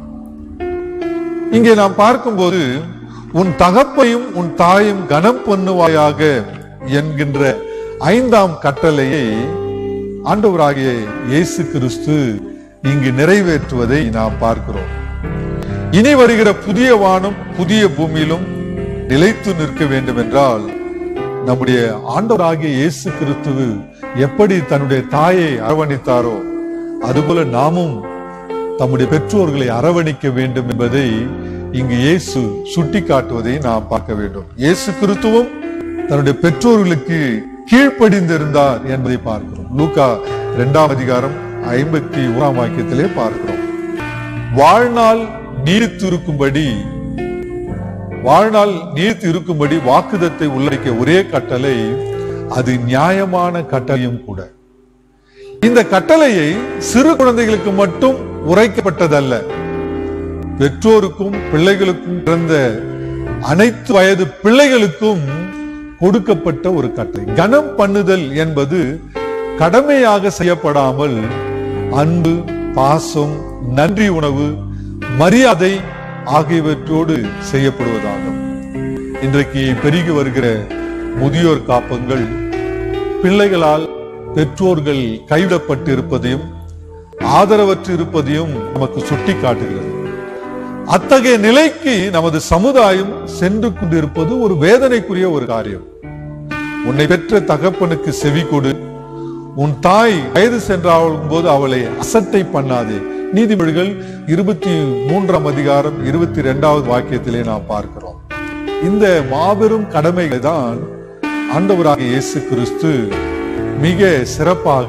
இங்கே நாம் பார்க்கும்போது உன் தகப்பையும் உன் தாயும் கனம் பண்ணுவாயாக என்கின்ற ஐந்தாம் கட்டளையை ஆண்டவராகிய இயேசு கிறிஸ்து இங்கு நிறைவேற்றுவதை நாம் பார்க்கிறோம் இனி வருகிற புதிய வானம் புதிய பூமியிலும் நிலைத்து நிற்க வேண்டும் என்றால் நம்முடைய ஆண்டவராகிய இயேசு கிறிஸ்து எப்படி தன்னுடைய தாயை அரவணைத்தாரோ அதுபோல நாமும் தம்முடைய பெற்றோர்களை அரவணைக்க வேண்டும் என்பதை இங்கு இயேசு சுட்டிக்காட்டுவதை நாம் பார்க்க வேண்டும் இயேசு கிறிஸ்துவும் தன்னுடைய பெற்றோர்களுக்கு கீழ்ப்படிந்திருந்தார் என்பதை பார்க்கிறோம் லூக்கா இரண்டாம் அதிகாரம் ஐம்பத்தி ஓராம் வாக்கியத்திலே பார்க்கிறோம் வாழ்நாள் நீடித்திருக்கும்படி வாழ்நாள் நீர்த்து இருக்கும்படி வாக்குதத்தை உள்ளடக்கிய ஒரே கட்டளை அது நியாயமான கட்டளையும் கூட இந்த கட்டளையை சிறு குழந்தைகளுக்கு மட்டும் உரைக்கப்பட்டதல்ல பெற்றோருக்கும் பிள்ளைகளுக்கும் பிறந்த அனைத்து வயது பிள்ளைகளுக்கும் கொடுக்கப்பட்ட ஒரு கட்டளை கனம் பண்ணுதல் என்பது கடமையாக செய்யப்படாமல் அன்பு பாசம் நன்றி உணவு மரியாதை ஆகியவற்றோடு செய்யப்படுவதாகும் இன்றைக்கு பெருகி வருகிற முதியோர் காப்பங்கள் பிள்ளைகளால் பெற்றோர்கள் கைவிடப்பட்டு இருப்பதையும் ஆதரவற்று இருப்பதையும் நமக்கு சுட்டி காட்டுகிறது அத்தகைய நிலைக்கு நமது சமுதாயம் சென்று கொண்டிருப்பது ஒரு வேதனைக்குரிய ஒரு காரியம் உன்னை பெற்ற தகப்பனுக்கு செவி கொடு உன் தாய் வயது சென்றாலும் போது அவளை அசட்டை பண்ணாதே நீதிமொழிகள் இருபத்தி மூன்றாம் அதிகாரம் இருபத்தி இரண்டாவது வாக்கியத்திலே நாம் பார்க்கிறோம் இந்த மாபெரும் கடமைகளை தான் ஆண்டவராகிய இயேசு கிறிஸ்து மிக சிறப்பாக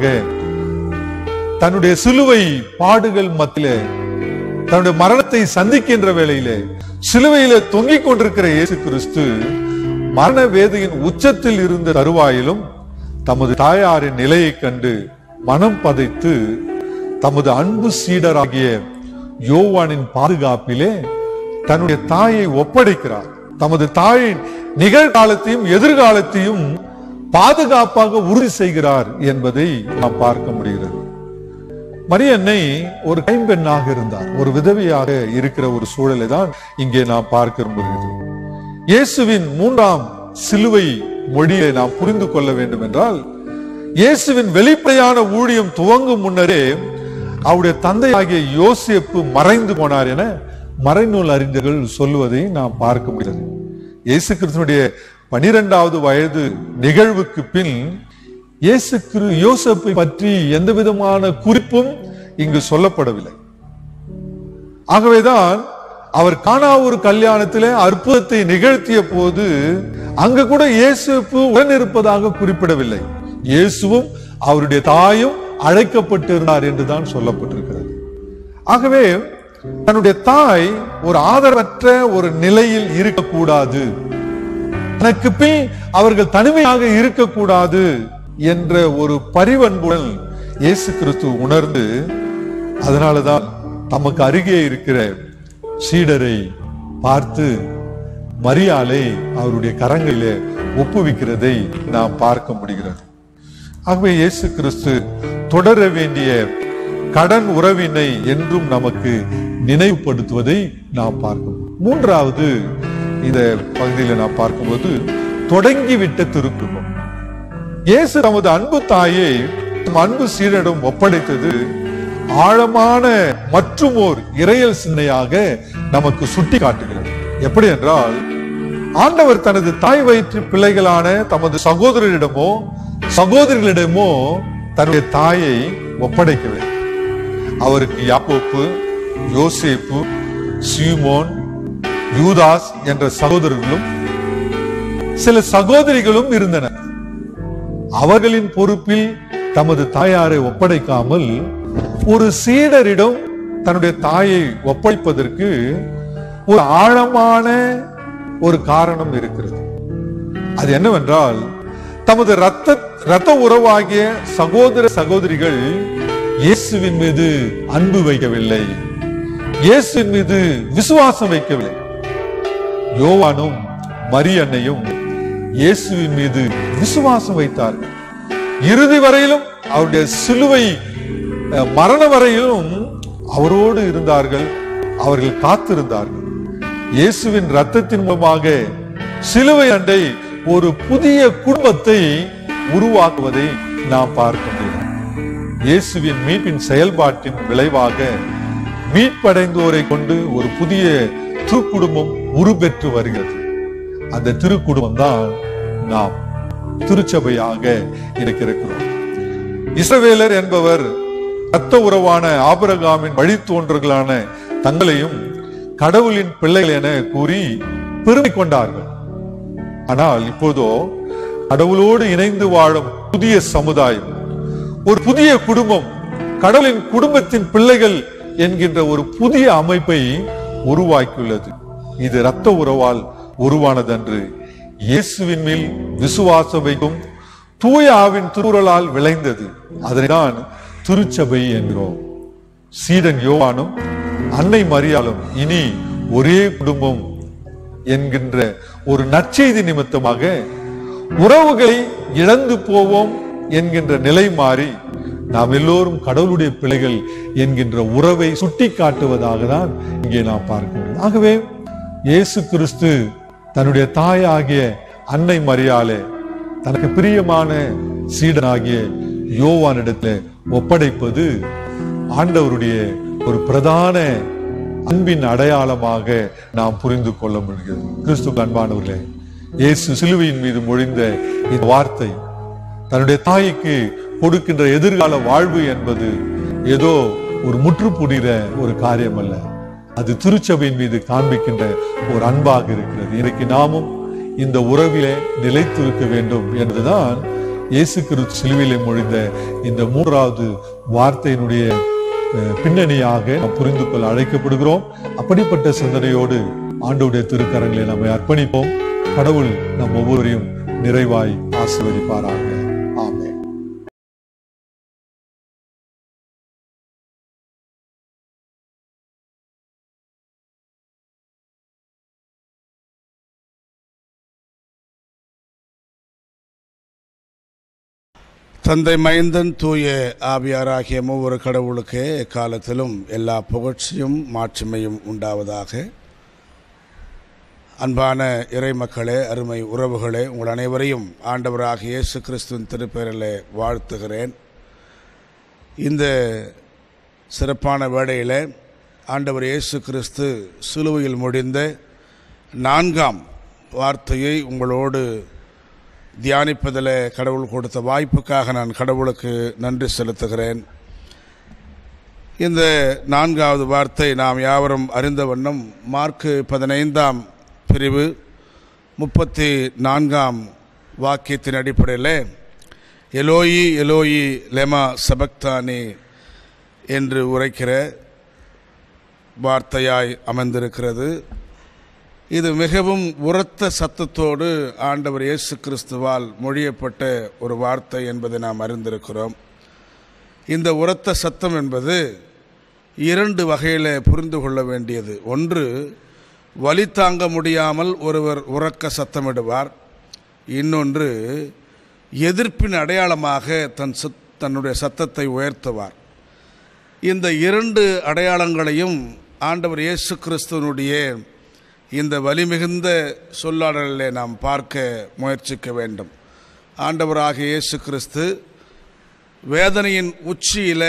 தன்னுடைய சிலுவை பாடுகள் மத்தியிலே தன்னுடைய மரணத்தை சந்திக்கின்ற வேளையிலே சிலுவையிலே தொங்கிக் கொண்டிருக்கிற இயேசு கிறிஸ்து மரண வேதையின் உச்சத்தில் இருந்த தருவாயிலும் தமது தாயாரின் நிலையைக் கண்டு மனம் பதைத்து தமது அன்பு சீடராகிய யோவானின் பாதுகாப்பிலே தன்னுடைய தாயை ஒப்படைக்கிறார் தமது தாயின் நிகழ்காலத்தையும் எதிர்காலத்தையும் பாதுகாப்பாக உறுதி செய்கிறார் என்பதை நாம் பார்க்க முடிகிறது மரியன்னை ஒரு கைம்பெண்ணாக இருந்தார் ஒரு விதவையாக இருக்கிற ஒரு சூழலை தான் இங்கே நாம் பார்க்க முடிகிறது இயேசுவின் மூன்றாம் சிலுவை மொழியை நாம் புரிந்து கொள்ள வேண்டும் என்றால் இயேசுவின் வெளிப்படையான ஊழியம் துவங்கும் முன்னரே அவருடைய தந்தையாகிய யோசேப்பு மறைந்து போனார் என மறைநூல் அறிஞர்கள் சொல்லுவதை நாம் பார்க்க முடிகிறது இயேசு கிறிஸ்துவனுடைய பனிரெண்டாவது வயது நிகழ்வுக்கு பின் இயேசு கிரு யோசப்பை பற்றி எந்த விதமான குறிப்பும் இங்கு சொல்லப்படவில்லை ஆகவேதான் அவர் காணா ஒரு கல்யாணத்திலே அற்புதத்தை நிகழ்த்திய போது அங்கு கூட இயேசுப்பு உடன் இருப்பதாக குறிப்பிடவில்லை இயேசுவும் அவருடைய தாயும் அழைக்கப்பட்டிருந்தார் என்றுதான் சொல்லப்பட்டிருக்கிறது ஆகவே தன்னுடைய தாய் ஒரு ஆதரவற்ற ஒரு நிலையில் இருக்கக்கூடாது தனக்கு பின் அவர்கள் தனிமையாக இருக்கக்கூடாது என்ற ஒரு பரிவன்புடன் இயேசு கிறிஸ்து உணர்ந்து அதனாலதான் தமக்கு அருகே இருக்கிற சீடரை பார்த்து மரியாதை அவருடைய கரங்களிலே ஒப்புவிக்கிறதை நாம் பார்க்க முடிகிறது ஆகவே இயேசு கிறிஸ்து தொடர வேண்டிய கடன் உறவினை என்றும் நமக்கு நினைவுபடுத்துவதை நாம் பார்க்கணும் மூன்றாவது இந்த பகுதியில் நாம் பார்க்கும்போது தொடங்கிவிட்ட திருக்குடும்பம் இயேசு தமது அன்பு தாயை தம் அன்பு சீடரிடம் ஒப்படைத்தது ஆழமான மற்றும் ஓர் இறையல் சிந்தனையாக நமக்கு சுட்டி காட்டுகிறது எப்படி என்றால் ஆண்டவர் தனது தாய் வயிற்று பிள்ளைகளான தமது சகோதரரிடமோ சகோதரிகளிடமோ தன்னுடைய தாயை ஒப்படைக்கவில்லை அவருக்கு யாக்கோப்பு யோசேப்பு சீமோன் யூதாஸ் என்ற சகோதரர்களும் சில சகோதரிகளும் இருந்தனர் அவர்களின் பொறுப்பில் தமது தாயாரை ஒப்படைக்காமல் ஒரு சீடரிடம் தன்னுடைய தாயை ஒப்படைப்பதற்கு ஒரு ஆழமான ஒரு காரணம் இருக்கிறது அது என்னவென்றால் தமது ரத்த ரத்த உறவாகிய சகோதர சகோதரிகள் இயேசுவின் மீது அன்பு வைக்கவில்லை இயேசுவின் மீது விசுவாசம் வைக்கவில்லை யோவானும் மரியன்னையும் இயேசுவின் மீது விசுவாசம் வைத்தார்கள் இறுதி வரையிலும் அவருடைய சிலுவை அஹ், மரண வரையிலும் அவரோடு இருந்தார்கள் அவர்கள் காத்திருந்தார்கள் இயேசுவின் ரத்தத்தின் மூலமாக சிலுவை அண்டை ஒரு புதிய குடும்பத்தை உருவாக்குவதை நாம் பார்க்க முடியும் இயேசுவின் மீட்பின் செயல்பாட்டின் விளைவாக மீட்படைந்தோரை கொண்டு ஒரு புதிய திருக்குடும்பம் உருபெற்று வருகிறது அந்த திருக்குடும்பம் தான் நாம் திருச்சபையாக இருக்கிறோம் இஸ்ரவேலர் என்பவர் ரத்த உறவான ஆபிரகாமின் வழித்தோன்றர்களான தங்களையும் கடவுளின் பிள்ளைகள் என கூறி பெருமை கொண்டார்கள் ஆனால் இப்போதோ கடவுளோடு இணைந்து வாழும் புதிய சமுதாயம் ஒரு புதிய குடும்பம் கடவுளின் குடும்பத்தின் பிள்ளைகள் என்கின்ற ஒரு புதிய அமைப்பை உருவாக்கியுள்ளது இது இரத்த உறவால் உருவானதன்று இயேசுவின் மேல் விசுவாசம் வைக்கும் தூய ஆவின் திருவுரலால் விளைந்தது அதனைதான் திருச்சபை என்கிறோம் சீடன் யோவானும் அன்னை மரியாளும் இனி ஒரே குடும்பம் என்கின்ற ஒரு நற்செய்தி நிமித்தமாக உறவுகளை இழந்து போவோம் என்கின்ற நிலை மாறி நாம் எல்லோரும் கடவுளுடைய பிள்ளைகள் என்கின்ற உறவை சுட்டி காட்டுவதாக தான் இங்கே நாம் பார்க்க முடியும் ஆகவே இயேசு கிறிஸ்து தன்னுடைய தாயாகிய அன்னை மரியாளே தனக்கு பிரியமான சீடனாகிய யோவானிடத்துல ஒப்படைப்பது ஆண்டவருடைய ஒரு பிரதான அன்பின் அடையாளமாக நாம் புரிந்து கொள்ள முடிகிறது கிறிஸ்து அன்பானவர்களே இயேசு சிலுவையின் மீது மொழிந்த இந்த வார்த்தை தன்னுடைய தாய்க்கு கொடுக்கின்ற எதிர்கால வாழ்வு என்பது ஏதோ ஒரு முற்றுப்புடிற ஒரு காரியம் அல்ல அது திருச்சபையின் மீது காண்பிக்கின்ற ஒரு அன்பாக இருக்கிறது இன்றைக்கு நாமும் இந்த உறவிலே நிலைத்திருக்க வேண்டும் என்பதுதான் இயேசு கிறிஸ்து சிலுவையிலே மொழிந்த இந்த மூன்றாவது வார்த்தையினுடைய அஹ், பின்னணியாக நாம் புரிந்து கொள்ள அழைக்கப்படுகிறோம் அப்படிப்பட்ட சிந்தனையோடு ஆண்டவுடைய திருக்கரங்களை நம்மை அர்ப்பணிப்போம் கடவுள் நம் ஒவ்வொருவரையும் நிறைவாய் ஆசீர்வதிப்பாராக ஆமென் தந்தை மைந்தன் தூய ஆவியாராகிய மூவரு கடவுளுக்கே எக்காலத்திலும் எல்லா புகழ்ச்சியும் மாட்சிமையும் உண்டாவதாக அன்பான இறை மக்களே அருமை உறவுகளே உங்கள் அனைவரையும் ஆண்டவராகிய இயேசு கிறிஸ்துவின் திருப்பெயரிலே வாழ்த்துகிறேன் இந்த சிறப்பான வேளையில் ஆண்டவர் இயேசு கிறிஸ்து சிலுவையில் முடிந்த நான்காம் வார்த்தையை உங்களோடு தியானிப்பதில் கடவுள் கொடுத்த வாய்ப்புக்காக நான் கடவுளுக்கு நன்றி செலுத்துகிறேன் இந்த நான்காவது வார்த்தை நாம் யாவரும் அறிந்த வண்ணம் மார்க்கு பதினைந்தாம் பிரிவு முப்பத்தி நான்காம் வாக்கியத்தின் அடிப்படையில் எலோயி எலோயி லெமா சபக்தானி என்று உரைக்கிற வார்த்தையாய் அமைந்திருக்கிறது இது மிகவும் உரத்த சத்தத்தோடு ஆண்டவர் இயேசு கிறிஸ்துவால் மொழியப்பட்ட ஒரு வார்த்தை என்பதை நாம் அறிந்திருக்கிறோம் இந்த உரத்த சத்தம் என்பது இரண்டு வகையில் புரிந்து கொள்ள வேண்டியது ஒன்று வலி தாங்க முடியாமல் ஒருவர் உறக்க சத்தமிடுவார் இன்னொன்று எதிர்ப்பின் அடையாளமாக தன் சத் தன்னுடைய சத்தத்தை உயர்த்துவார் இந்த இரண்டு அடையாளங்களையும் ஆண்டவர் இயேசு கிறிஸ்துவனுடைய இந்த வலிமிகுந்த சொல்லாடலிலே நாம் பார்க்க முயற்சிக்க வேண்டும் ஆண்டவராகிய இயேசு கிறிஸ்து வேதனையின் உச்சியில்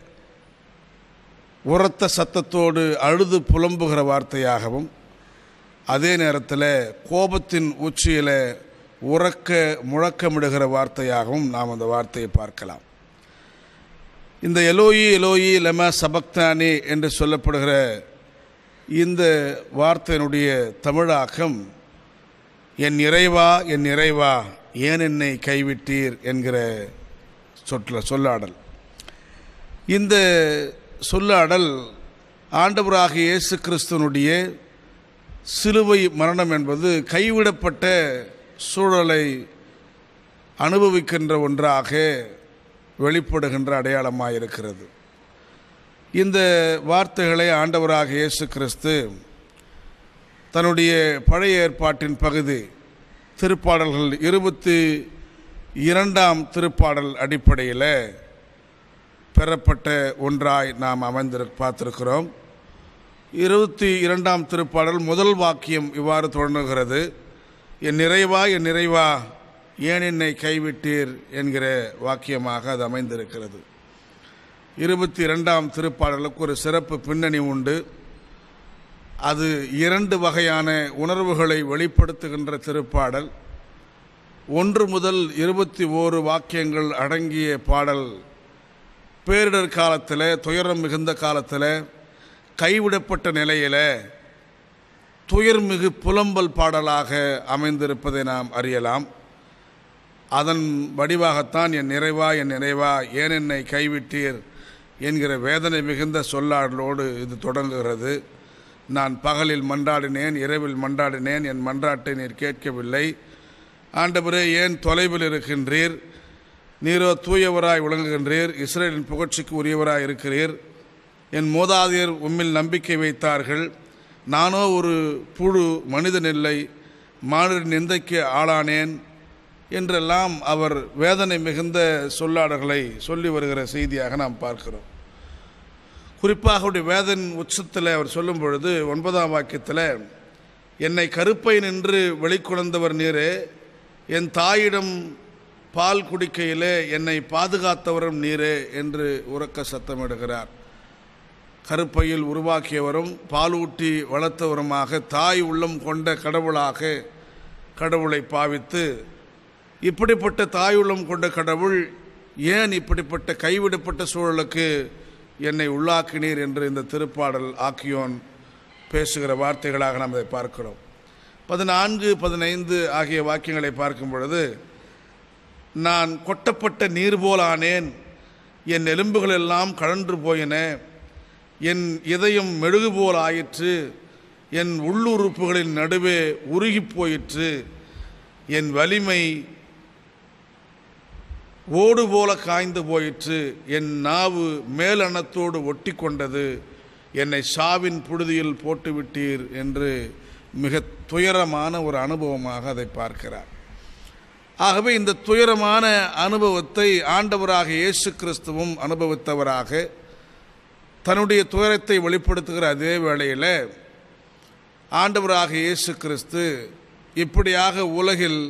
உரத்த சத்தத்தோடு அழுது புலம்புகிற வார்த்தையாகவும் அதே நேரத்தில் கோபத்தின் உச்சியில் உறக்க முழக்கமிடுகிற வார்த்தையாகவும் நாம் அந்த வார்த்தையை பார்க்கலாம் இந்த எலோயி எலோயி லெம சபக்தானி என்று சொல்லப்படுகிற இந்த வார்த்தையினுடைய தமிழாக்கம் என் இறைவா என் இறைவா ஏன் என்னை கைவிட்டீர் என்கிற சொற்ல சொல்லாடல் இந்த சொல்லாடல் ஆண்டவராகிய இயேசு கிறிஸ்துவனுடைய சிலுவை மரணம் என்பது கைவிடப்பட்ட சூழலை அனுபவிக்கின்ற ஒன்றாக வெளிப்படுகின்ற அடையாளமாக இருக்கிறது இந்த வார்த்தைகளை ஆண்டவராக இயேசு கிறிஸ்து தன்னுடைய பழைய ஏற்பாட்டின் பகுதி திருப்பாடல்கள் இருபத்தி இரண்டாம் திருப்பாடல் அடிப்படையில் பெறப்பட்ட ஒன்றாய் நாம் அமைந்திரு பார்த்திருக்கிறோம் இருபத்தி இரண்டாம் திருப்பாடல் முதல் வாக்கியம் இவ்வாறு தொடங்குகிறது என் நிறைவா என் நிறைவா ஏன் என்னை கைவிட்டீர் என்கிற வாக்கியமாக அது அமைந்திருக்கிறது இருபத்தி இரண்டாம் திருப்பாடலுக்கு ஒரு சிறப்பு பின்னணி உண்டு அது இரண்டு வகையான உணர்வுகளை வெளிப்படுத்துகின்ற திருப்பாடல் ஒன்று முதல் இருபத்தி ஓரு வாக்கியங்கள் அடங்கிய பாடல் பேரிடர் காலத்தில் துயரம் மிகுந்த காலத்தில் கைவிடப்பட்ட நிலையில் துயர்மிகு புலம்பல் பாடலாக அமைந்திருப்பதை நாம் அறியலாம் அதன் வடிவாகத்தான் என் நிறைவா என் நிறைவா ஏன் என்னை கைவிட்டீர் என்கிற வேதனை மிகுந்த சொல்லாடலோடு இது தொடங்குகிறது நான் பகலில் மன்றாடினேன் இரவில் மன்றாடினேன் என் மன்றாட்டை நீர் கேட்கவில்லை ஆண்டவரே ஏன் தொலைவில் இருக்கின்றீர் நீரோ தூயவராய் விளங்குகின்றீர் இஸ்ரேலின் புகழ்ச்சிக்கு உரியவராய் இருக்கிறீர் என் மூதாதையர் உம்மில் நம்பிக்கை வைத்தார்கள் நானோ ஒரு புழு மனிதன் இல்லை மானிட நிந்தைக்கு ஆளானேன் என்றெல்லாம் அவர் வேதனை மிகுந்த சொல்லாடல்களை சொல்லி வருகிற செய்தியாக நாம் பார்க்கிறோம் குறிப்பாக அவருடைய வேதன் உச்சத்தில் அவர் சொல்லும் பொழுது ஒன்பதாம் வாக்கியத்தில் என்னை கருப்பை நின்று வெளிக்கொணர்ந்தவர் நீரே என் தாயிடம் பால் குடிக்கையிலே என்னை பாதுகாத்தவரும் நீரே என்று உறக்க சத்தமிடுகிறார் கருப்பையில் உருவாக்கியவரும் பாலூட்டி வளர்த்தவருமாக தாய் உள்ளம் கொண்ட கடவுளாக கடவுளை பாவித்து இப்படிப்பட்ட தாய் உள்ளம் கொண்ட கடவுள் ஏன் இப்படிப்பட்ட கைவிடப்பட்ட சூழலுக்கு என்னை உள்ளாக்கினீர் என்று இந்த திருப்பாடல் ஆக்கியோன் பேசுகிற வார்த்தைகளாக நாம் இதை பார்க்கிறோம் பதினான்கு பதினைந்து ஆகிய வாக்கியங்களை பார்க்கும் பொழுது நான் கொட்டப்பட்ட நீர் போலானேன் என் எலும்புகள் எல்லாம் கழன்று போயின என் இதயம் மெழுகு போல் ஆயிற்று என் உள்ளுறுப்புகளின் நடுவே உருகிப் போயிற்று என் வலிமை ஓடு போல காய்ந்து போயிற்று என் நாவு மேலணத்தோடு ஒட்டி கொண்டது என்னை சாவின் புழுதியில் போட்டுவிட்டீர் என்று மிக துயரமான ஒரு அனுபவமாக அதை பார்க்கிறார் ஆகவே இந்த துயரமான அனுபவத்தை ஆண்டவராக இயேசு கிறிஸ்துவும் அனுபவித்தவராக தன்னுடைய துயரத்தை வெளிப்படுத்துகிற அதே வேளையில் ஆண்டவராக இயேசு கிறிஸ்து இப்படியாக உலகில்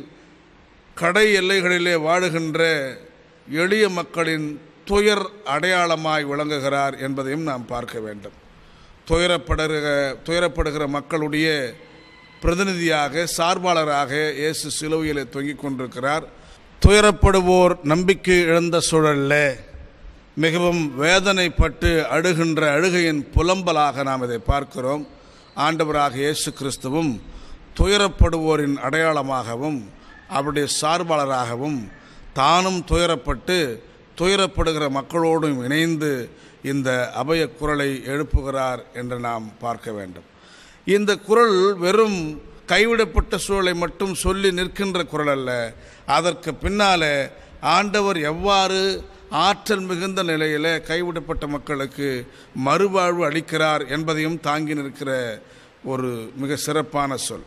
கடை எல்லைகளிலே வாழுகின்ற எளிய மக்களின் துயர் அடையாளமாய் விளங்குகிறார் என்பதையும் நாம் பார்க்க வேண்டும் துயரப்படுகிற துயரப்படுகிற மக்களுடைய பிரதிநிதியாக சார்பாளராக இயேசு சிலுவையில் தொங்கிக் கொண்டிருக்கிறார் துயரப்படுவோர் நம்பிக்கை இழந்த சூழல்ல மிகவும் வேதனைப்பட்டு அழுகின்ற அழுகையின் புலம்பலாக நாம் இதை பார்க்கிறோம் ஆண்டவராக இயேசு கிறிஸ்துவும் துயரப்படுவோரின் அடையாளமாகவும் அவருடைய சார்பாளராகவும் தானும் துயரப்பட்டு துயரப்படுகிற மக்களோடும் இணைந்து இந்த அபய குரலை எழுப்புகிறார் என்று நாம் பார்க்க வேண்டும் இந்த குரல் வெறும் கைவிடப்பட்ட சூழலை மட்டும் சொல்லி நிற்கின்ற குரல் அல்ல அதற்கு பின்னாலே ஆண்டவர் எவ்வாறு ஆற்றல் மிகுந்த நிலையில் கைவிடப்பட்ட மக்களுக்கு மறுவாழ்வு அளிக்கிறார் என்பதையும் தாங்கி நிற்கிற ஒரு மிக சிறப்பான சொல்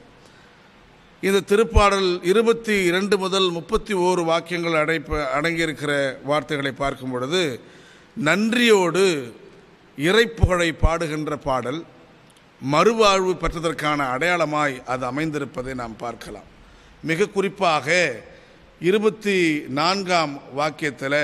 இந்த திருப்பாடல் இருபத்தி இரண்டு முதல் முப்பத்தி ஓரு வாக்கியங்கள் அடைப்ப அடங்கியிருக்கிற வார்த்தைகளை பார்க்கும் பொழுது நன்றியோடு இறைப்புகழை பாடுகின்ற பாடல் மறுவாழ்வு பெற்றதற்கான அடையாளமாய் அது அமைந்திருப்பதை நாம் பார்க்கலாம் மிக குறிப்பாக இருபத்தி நான்காம் வாக்கியத்தில்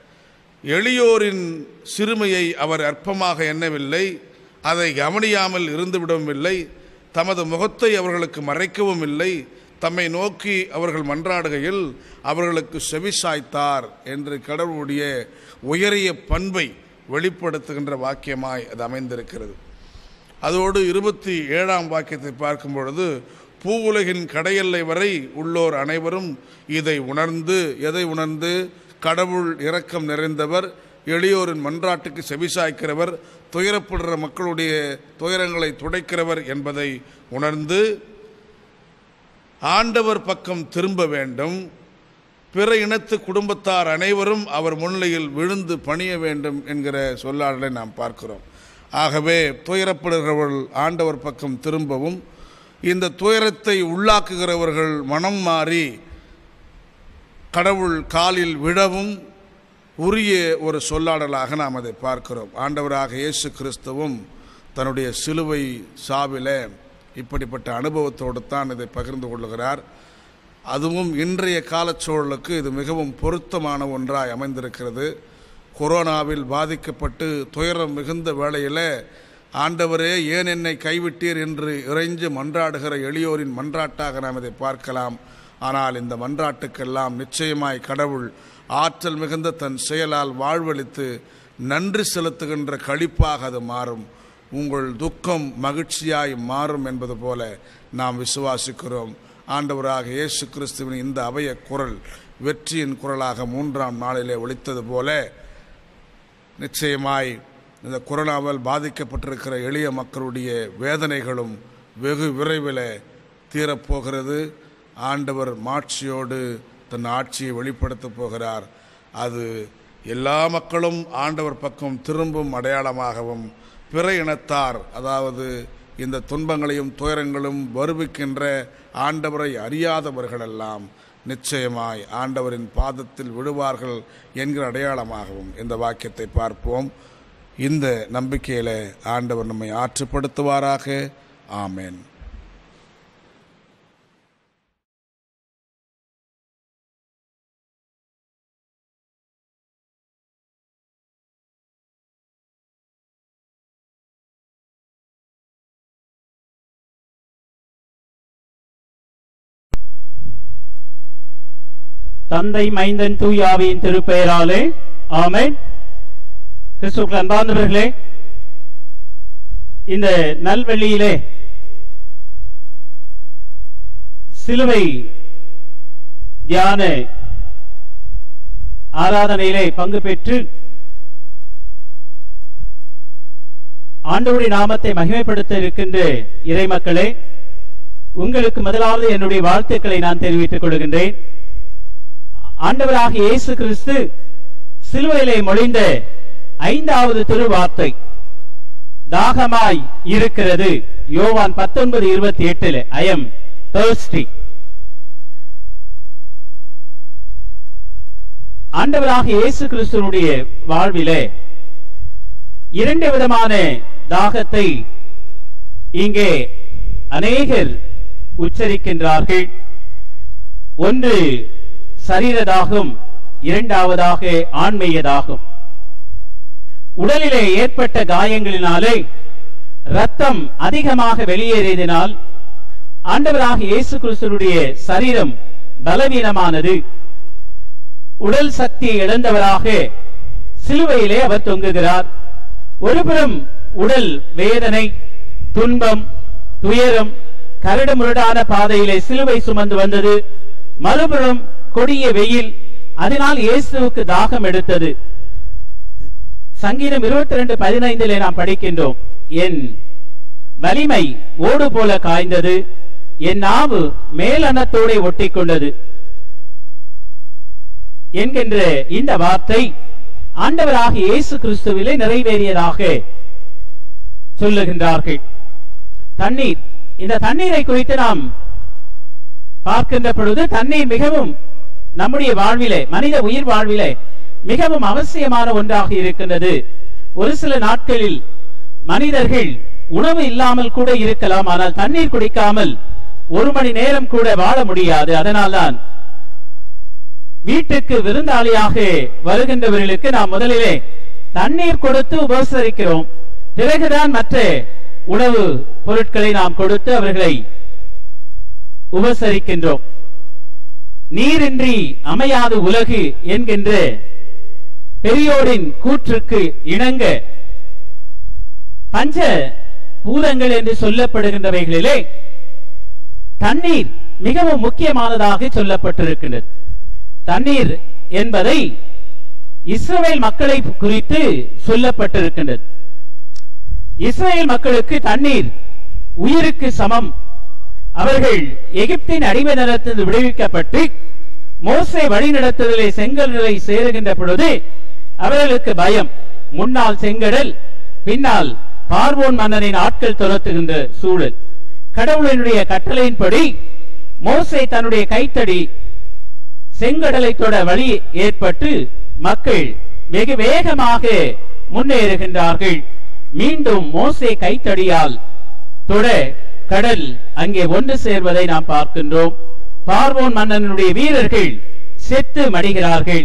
எளியோரின் சிறுமையை அவர் அற்பமாக எண்ணவில்லை அதை கவனியாமல் இருந்துவிடவும் இல்லை தமது முகத்தை அவர்களுக்கு மறைக்கவும் இல்லை தம்மை நோக்கி அவர்கள் மன்றாடுகையில் அவர்களுக்கு செவிசாய்த்தார் என்று கடவுளுடைய உயரிய பண்பை வெளிப்படுத்துகின்ற வாக்கியமாய் அது அமைந்திருக்கிறது அதோடு இருபத்தி ஏழாம் வாக்கியத்தை பார்க்கும் பொழுது பூவுலகின் கடையெல்லை வரை உள்ளோர் அனைவரும் இதை உணர்ந்து எதை உணர்ந்து கடவுள் இரக்கம் நிறைந்தவர் எளியோரின் மன்றாட்டுக்கு செவிசாய்க்கிறவர் துயரப்படுற மக்களுடைய துயரங்களை துடைக்கிறவர் என்பதை உணர்ந்து ஆண்டவர் பக்கம் திரும்ப வேண்டும் பிற இனத்து குடும்பத்தார் அனைவரும் அவர் முன்னிலையில் விழுந்து பணிய வேண்டும் என்கிற சொல்லாடலை நாம் பார்க்கிறோம் ஆகவே துயரப்படுகிறவர்கள் ஆண்டவர் பக்கம் திரும்பவும் இந்த துயரத்தை உள்ளாக்குகிறவர்கள் மனம் மாறி கடவுள் காலில் விழவும் உரிய ஒரு சொல்லாடலாக நாம் அதை பார்க்கிறோம் ஆண்டவராக இயேசு கிறிஸ்துவும் தன்னுடைய சிலுவை சாவில இப்படிப்பட்ட அனுபவத்தோடு தான் இதை பகிர்ந்து கொள்ளுகிறார் அதுவும் இன்றைய காலச்சூழலுக்கு இது மிகவும் பொருத்தமான ஒன்றாய் அமைந்திருக்கிறது கொரோனாவில் பாதிக்கப்பட்டு துயரம் மிகுந்த வேளையில் ஆண்டவரே ஏன் என்னை கைவிட்டீர் என்று இறைஞ்சு மன்றாடுகிற எளியோரின் மன்றாட்டாக நாம் இதை பார்க்கலாம் ஆனால் இந்த மன்றாட்டுக்கெல்லாம் நிச்சயமாய் கடவுள் ஆற்றல் மிகுந்த தன் செயலால் வாழ்வளித்து நன்றி செலுத்துகின்ற களிப்பாக அது மாறும் உங்கள் துக்கம் மகிழ்ச்சியாய் மாறும் என்பது போல நாம் விசுவாசிக்கிறோம் ஆண்டவராக இயேசு கிறிஸ்துவின் இந்த அபய குரல் வெற்றியின் குரலாக மூன்றாம் நாளிலே ஒலித்தது போல நிச்சயமாய் இந்த கொரோனாவால் பாதிக்கப்பட்டிருக்கிற எளிய மக்களுடைய வேதனைகளும் வெகு விரைவில் தீரப்போகிறது ஆண்டவர் மாட்சியோடு தன் ஆட்சியை வெளிப்படுத்தப் போகிறார் அது எல்லா மக்களும் ஆண்டவர் பக்கம் திரும்பும் அடையாளமாகவும் பிற இனத்தார் அதாவது இந்த துன்பங்களையும் துயரங்களும் வருவிக்கின்ற ஆண்டவரை அறியாதவர்களெல்லாம் நிச்சயமாய் ஆண்டவரின் பாதத்தில் விடுவார்கள் என்கிற அடையாளமாகவும் இந்த வாக்கியத்தை பார்ப்போம் இந்த நம்பிக்கையில ஆண்டவர் நம்மை ஆற்றுப்படுத்துவாராக ஆமென் தந்தை மைந்தன் தூயாவியின் திருப்பெயராலே ஆமென் கிறிஸ்துக்கள் அன்பார்ந்தவர்களே இந்த நல்வெள்ளியிலே சிலுவை தியான ஆராதனையிலே பங்கு பெற்று ஆண்டவருடைய நாமத்தை மகிமைப்படுத்த இருக்கின்ற இறைமக்களே உங்களுக்கு முதலாவது என்னுடைய வாழ்த்துக்களை நான் தெரிவித்துக் கொள்கின்றேன் ஆண்டவராக இயேசு கிறிஸ்து சிலுவையிலே மொழிந்த ஐந்தாவது திருவார்த்தை தாகமாய் இருக்கிறது யோவான் பத்தொன்பது இருபத்தி எட்டுல ஐ எம் thirsty ஆண்டவராக இயேசு கிறிஸ்துவனுடைய வாழ்விலே இரண்டு விதமான தாகத்தை இங்கே அநேகர் உச்சரிக்கின்றார்கள் ஒன்று சரீரதாகும் இரண்டாவதாக ஆன்மீகதாகும் உடலிலே ஏற்பட்ட காயங்களினாலே ரத்தம் அதிகமாக வெளியேறியதினால் ஆண்டவராக இயேசு கிறிஸ்துவனுடைய சரீரம் பலவீனமானது உடல் சக்தியை இழந்தவராக சிலுவையிலே அவர் தொங்குகிறார் ஒருபுறம் உடல் வேதனை துன்பம் துயரம் கரடு முரடான பாதையிலே சிலுவை சுமந்து வந்தது மறுபுறம் கொடிய வெயில் அதனால் இயேசுவுக்கு தாகம் எடுத்தது சங்கீதம் இருபத்தி ரெண்டு பதினைந்திலே நாம் படிக்கின்றோம் என் வலிமை ஓடு போல காய்ந்தது என் நாவு மேலனத்தோടെ ஒட்டிக்கொண்டது என்கின்ற இந்த வார்த்தை ஆண்டவராக இயேசு கிறிஸ்துவிலே நிறைவேறியதாக சொல்லுகின்றார்கள் தண்ணீர் இந்த தண்ணீரை குறித்து நாம் பார்க்கின்ற பொழுது தண்ணீர் மிகவும் நம்முடைய வாழ்விலே மனித உயிர் வாழ்விலே மிகவும் அவசியமான ஒன்றாக இருக்கின்றது ஒரு சில நாட்களில் மனிதர்கள் உணவு இல்லாமல் கூட இருக்கலாம் ஆனால் தண்ணீர் குடிக்காமல் ஒரு மணி நேரம் கூட வாழ முடியாது அதனால்தான் வீட்டுக்கு விருந்தாளியாக வருகின்றவர்களுக்கு நாம் முதலிலே தண்ணீர் கொடுத்து உபசரிக்கிறோம் பிறகுதான் மற்ற உணவு பொருட்களை நாம் கொடுத்து அவர்களை உபசரிக்கின்றோம் நீரின்றி அமையாது உலகு என்கின்ற பெரியோரின் கூற்றுக்கு இணங்க பஞ்ச பூதங்கள் என்று சொல்லப்படுகின்றவைகளிலே தண்ணீர் மிகவும் முக்கியமானதாக சொல்லப்பட்டிருக்கின்றது தண்ணீர் என்பதை இஸ்ரவேல் மக்களை குறித்து சொல்லப்பட்டிருக்கின்றது இஸ்ரேல் மக்களுக்கு தண்ணீர் உயிருக்கு சமம் அவர்கள் எகிப்தின் அடிமை நிலத்திலிருந்து விடுவிக்கப்பட்டு மோசை வழிநடத்துதலை செங்கல்களை சேருகின்ற பொழுது அவர்களுக்கு பயம் முன்னால் செங்கடல் பின்னால் பார்வோன் மன்னனின் ஆட்கள் துரத்துகின்ற சூழல் கடவுளினுடைய கட்டளையின்படி மோசை தன்னுடைய கைத்தடி செங்கடலை தொட வழி ஏற்பட்டு மக்கள் வெகு வேகமாக முன்னேறுகின்றார்கள் மீண்டும் மோசே கைத்தடியால் தொட கடல் அங்கே ஒன்று சேர்வதை நாம் பார்க்கின்றோம் பார்வோன் மன்னனுடைய வீரர்கள் செத்து மடிகிறார்கள்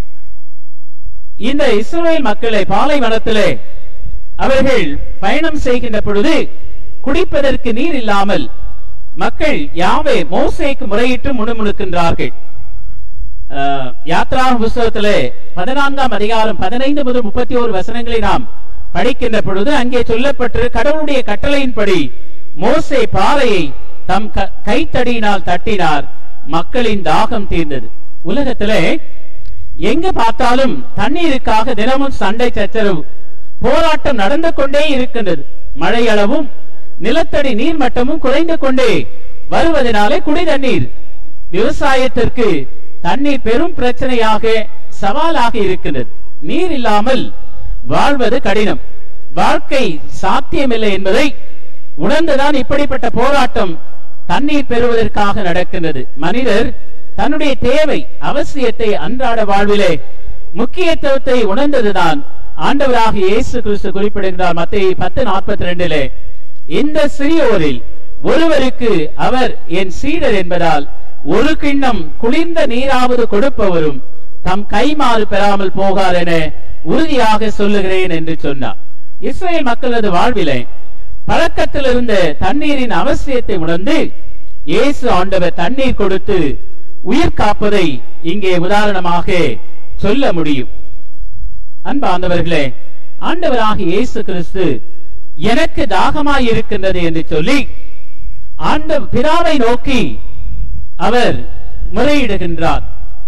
இந்த இஸ்ரேல் மக்களை பாலைவனத்திலே அவர்கள் பயணம் செய்கின்ற பொழுது குடிப்பதற்கு நீர் இல்லாமல் மக்கள் யாவே மோசேக்கு முறையிட்டு முணுமுணுக்கின்றார்கள் அஹ், யாத்ரா புஸ்தகத்திலே பதினான்காம் அதிகாரம் பதினைந்து முதல் முப்பத்தி ஓரு வசனங்களை நாம் படிக்கின்ற பொழுது அங்கே சொல்லப்பட்டு கடவுளுடைய கட்டளையின்படி மோசே பாறையை தம் க- கைத்தடியினால் தட்டினார் மக்களின் தாகம் தீர்ந்தது உலகத்திலே எங்க பார்த்தாலும் தண்ணீருக்காக தினமும் சண்டை சச்சரவு போராட்டம் நடந்து கொண்டே இருக்கின்றது மழை அளவும் நிலத்தடி நீர்மட்டமும் குறைந்து கொண்டே வருவதனாலே குடி தண்ணீர் விவசாயத்திற்கு தண்ணீர் பெரும் பிரச்சனையாக சவாலாக இருக்கின்றது நீர் இல்லாமல் வாழ்வது கடினம் வாழ்க்கை சாத்தியமில்லை என்பதை உணர்ந்துதான் இப்படிப்பட்ட போராட்டம் தண்ணீர் பெறுவதற்காக நடக்கின்றது மனிதர் தன்னுடைய தேவை அவசியத்தை அன்றாட வாழ்விலே முக்கியத்துவத்தை உணர்ந்ததுதான் ஆண்டவராக இயேசு கிறிஸ்து குறிப்பிடுகிறார் மத்திய பத்து நாற்பத்தி ரெண்டிலே இந்த சிறியோரில் ஒருவருக்கு அவர் என் சீடர் என்பதால் ஒரு கிண்ணம் குளிர்ந்த நீராவது கொடுப்பவரும் தம் கைமாறு பெறாமல் போகார் என உறுதியாக சொல்லுகிறேன் என்று சொன்னார் இஸ்ரேல் மக்களது வாழ்விலே பழக்கத்தில் இருந்த தண்ணீரின் அவசியத்தை உணர்ந்து இயேசு ஆண்டவர் தண்ணீர் கொடுத்து உயிர் காப்பதை இங்கே உதாரணமாக சொல்ல முடியும் அன்பார்ந்தவர்களே ஆண்டவராக இயேசு கிறிஸ்து எனக்கு தாகமாய் இருக்கின்றது என்று சொல்லி ஆண்ட பிதாவை நோக்கி அவர் முறையிடுகின்றார்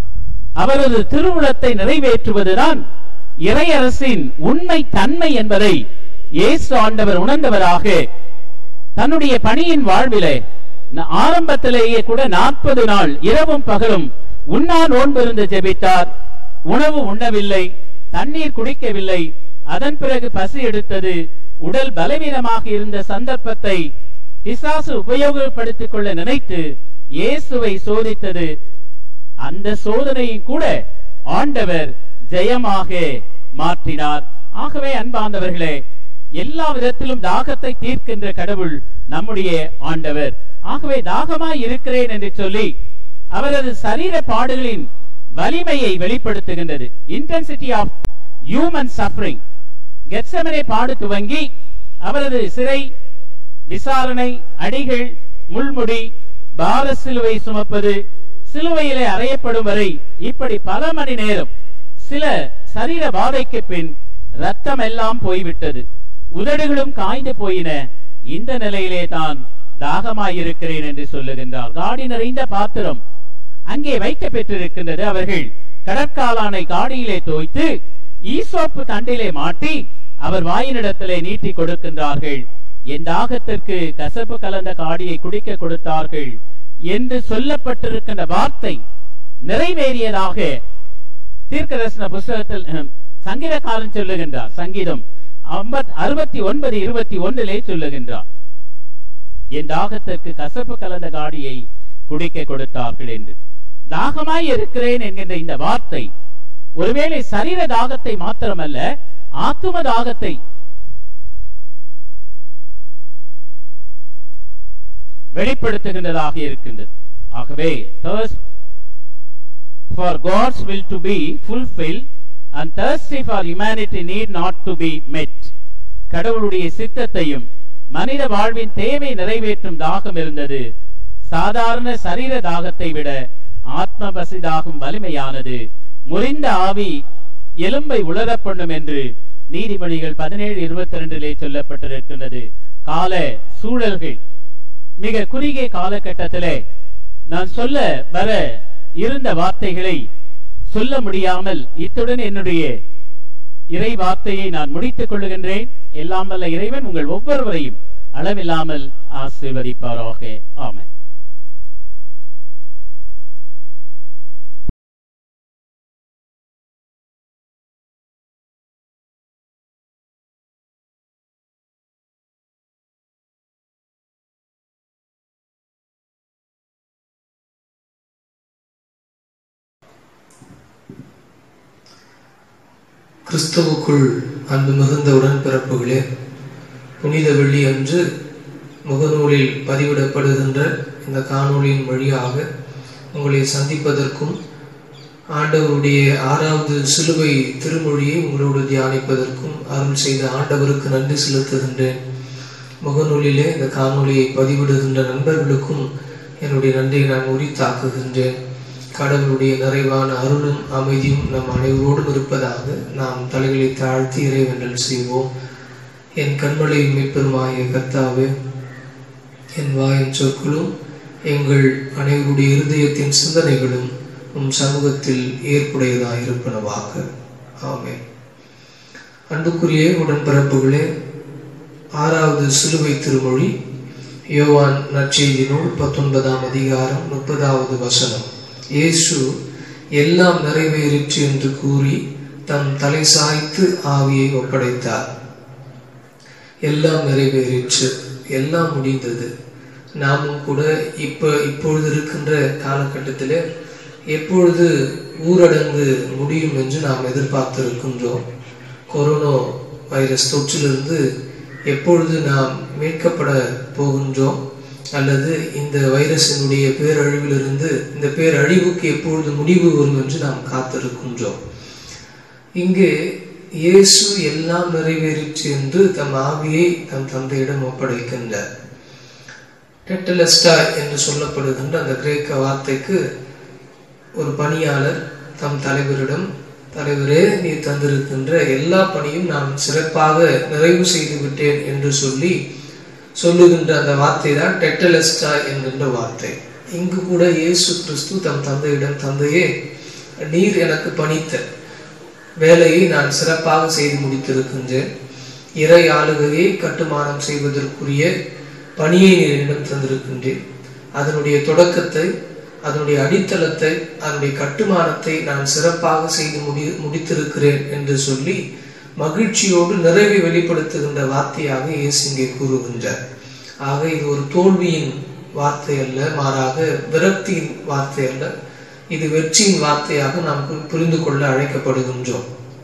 அவரது திருவுளத்தை நிறைவேற்றுவதுதான் இறையரசின் உண்மை தன்மை என்பதை இயேசு ஆண்டவர் உணர்ந்தவராக தன்னுடைய பணியின் வாழ்விலே ந- ஆரம்பத்திலேயே கூட நாற்பது நாள் இரவும் பகலும் உண்ணா நோன்பிருந்து ஜெபித்தார் உணவு உண்ணவில்லை தண்ணீர் குடிக்கவில்லை அதன் பிறகு பசி எடுத்தது உடல் பலவீனமாக இருந்த சந்தர்ப்பத்தை பிசாசு உபயோகப்படுத்திக் கொள்ள நினைத்து இயேசுவை சோதித்தது அந்த சோதனையும் கூட ஆண்டவர் ஜெயமாக மாற்றினார் ஆகவே அன்பார்ந்தவர்களே எல்லா விதத்திலும் தாகத்தை தீர்க்கின்ற கடவுள் நம்முடைய ஆண்டவர் ஆகவே தாகமாய் இருக்கிறேன் என்று சொல்லி அவரது சரீர பாடுகளின் வலிமையை வெளிப்படுத்துகின்றது intensity of human suffering Gethsemane பாடு துவங்கி அவரது சிறை விசாரணை அடிகள் முள்முடி பார சிலுவை சுமப்பது சிலுவையிலே அறையப்படும் வரை இப்படி பல மணி நேரம் சில சரீர பாதைக்கு பின் ரத்தம் எல்லாம் போய்விட்டது உதடுகளும் காய்ந்து போயின இந்த நிலையிலே தான் தாகமாயிருக்கிறேன் என்று சொல்லுகின்றார் காடி நிறைந்த பாத்திரம் அங்கே வைக்க பெற்றிருக்கின்றது அவர்கள் கடற்காலானை காடியிலே தோய்த்து ஈசோப்பு தண்டிலே மாட்டி அவர் வாயினிடத்திலே நீட்டி கொடுக்கின்றார்கள் என் தாகத்திற்கு கசப்பு கலந்த காடியை குடிக்க கொடுத்தார்கள் என்று சொல்லப்பட்டிருக்கின்ற வார்த்தை நிறைவேறியதாக தீர்க்கதர்சன புஸ்தகத்தில் அஹ், சங்கீதக்காரன் சொல்லுகின்றார் சங்கீதம் ஐம்பத்- அறுபத்தி ஒன்பது இருபத்தி ஒன்றிலே சொல்லுகின்றார் என் தாகத்திற்கு கசப்பு கலந்த காடியை குடிக்க கொடுத்தார்கள் என்று தாகமாய் இருக்கிறேன் என்கின்ற இந்த வார்த்தை ஒருவேளை சரீர தாகத்தை மாத்திரமல்ல ஆத்தும தாகத்தை வெளிப்படுத்துகின்றதாக இருக்கின்றது ஆகவே thirst for God's will to be fulfilled and thirsty for humanity need not to be met. கடவுளுடைய சித்தத்தையும் மனித வாழ்வின் தேவை நிறைவேற்றும் தாகம் இருந்தது சாதாரண சரீர தாகத்தை விட ஆத்ம பசி தாகம் வலிமையானது முறிந்த ஆவி எலும்பை உலரப் பண்ணும் என்று நீதிமொழிகள் பதினேழு இருபத்தி ரெண்டிலே சொல்லப்பட்டிருக்கின்றது கால சூழல்கள் மிக குறுகிய காலகட்டத்திலே நான் சொல்ல வர இருந்த வார்த்தைகளை சொல்ல முடியாமல் இத்துடன் என்னுடைய இறை வார்த்தையை நான் முடித்துக் கொள்ளுகின்றேன் எல்லாம் வல்ல இறைவன் உங்கள் ஒவ்வொருவரையும் அளவில்லாமல் ஆசீர்வதிப்பாராக ஆமென் கிறிஸ்துவுக்குள் அன்பு மிகுந்த உடன்பிறப்புகளே புனித வெள்ளி அன்று முகநூலில் பதிவிடப்படுகின்ற இந்த காணொளியின் வழியாக உங்களை சந்திப்பதற்கும் ஆண்டவருடைய ஆறாவது சிலுவை திருமொழியை உங்களோடு தியானிப்பதற்கும் அருள் செய்த ஆண்டவருக்கு நன்றி செலுத்துகின்றேன் முகநூலிலே இந்த காணொளியை பதிவிடுகின்ற நண்பர்களுக்கும் என்னுடைய நன்றியை நான் உரித்தாக்குகின்றேன் கடவுளுடைய நிறைவான அருளும் அமைதியும் நம் அனைவரோடும் இருப்பதாக நாம் தலைகளை தாழ்த்தி இறைவென்றல் செய்வோம் என் கண்மலை மீட்பெருமாய கர்த்தாவே என் வாயின் சொற்களும் எங்கள் அனைவருடைய இருதயத்தின் சிந்தனைகளும் உம் சமூகத்தில் ஏற்புடையதாக இருப்பனவாக ஆமென் அன்புக்குரிய உடன்பிறப்புகளே ஆறாவது சிலுவை திருமொழி யோவான் நற்செய்தி நூல் பத்தொன்பதாம் அதிகாரம் முப்பதாவது வசனம் இயேசு எல்லாம் நிறைவேறிற்று என்று கூறி தம் தலை சாய்த்து ஆவியை ஒப்படைத்தார் எல்லாம் நிறைவேறிற்று எல்லாம் முடிந்தது நாமும் கூட இப்ப இப்பொழுது இருக்கின்ற காலகட்டத்தில் எப்பொழுது ஊரடங்கு முடியும் என்று நாம் எதிர்பார்த்திருக்கின்றோம் கொரோனா வைரஸ் தொற்றிலிருந்து எப்பொழுது நாம் மீட்கப்பட போகின்றோம் அல்லது இந்த வைரஸினுடைய பேரழிவிலிருந்து இந்த பேரழிவுக்கு எப்பொழுது முடிவு வரும் என்று நாம் காத்திருக்கின்றோம் இங்கே இயேசு எல்லாம் நிறைவேறிற்று என்று தம் ஆவியை தம் தந்தையிடம் ஒப்படைக்கின்றார் டெட்டலஸ்டா என்று சொல்லப்படுகின்ற அந்த கிரேக்க வார்த்தைக்கு ஒரு பணியாளர் தம் தலைவரிடம் தலைவரே நீ தந்திருக்கின்ற எல்லா பணியும் நான் சிறப்பாக நிறைவு செய்து விட்டேன் என்று சொல்லி சொல்லுகின்ற அந்த வார்த்தை தான் டெட்டலஸ்டா என்கின்ற வார்த்தை இங்கு கூட இயேசு கிறிஸ்து தம் தந்தையிடம் தந்தையே நீர் எனக்கு பணித்த வேலையை நான் சிறப்பாக செய்து முடித்திருக்கின்றேன் இறை ஆளுகையை கட்டுமானம் செய்வதற்குரிய பணியை நீர் என்னிடம் தந்திருக்கின்றேன் அதனுடைய தொடக்கத்தை அதனுடைய அடித்தளத்தை அதனுடைய கட்டுமானத்தை நான் சிறப்பாக செய்து முடி முடித்திருக்கிறேன் என்று சொல்லி மகிழ்ச்சியோடு நிறைவை வெளிப்படுத்துகின்ற வார்த்தையாக இயேசு இங்கே கூறுகின்றார் ஆக இது ஒரு தோல்வியின் வார்த்தை அல்ல மாறாக விரக்தியின் வார்த்தை அல்ல இது வெற்றியின் வார்த்தையாக நாம் பு- புரிந்து கொள்ள அழைக்கப்படுகின்றோம்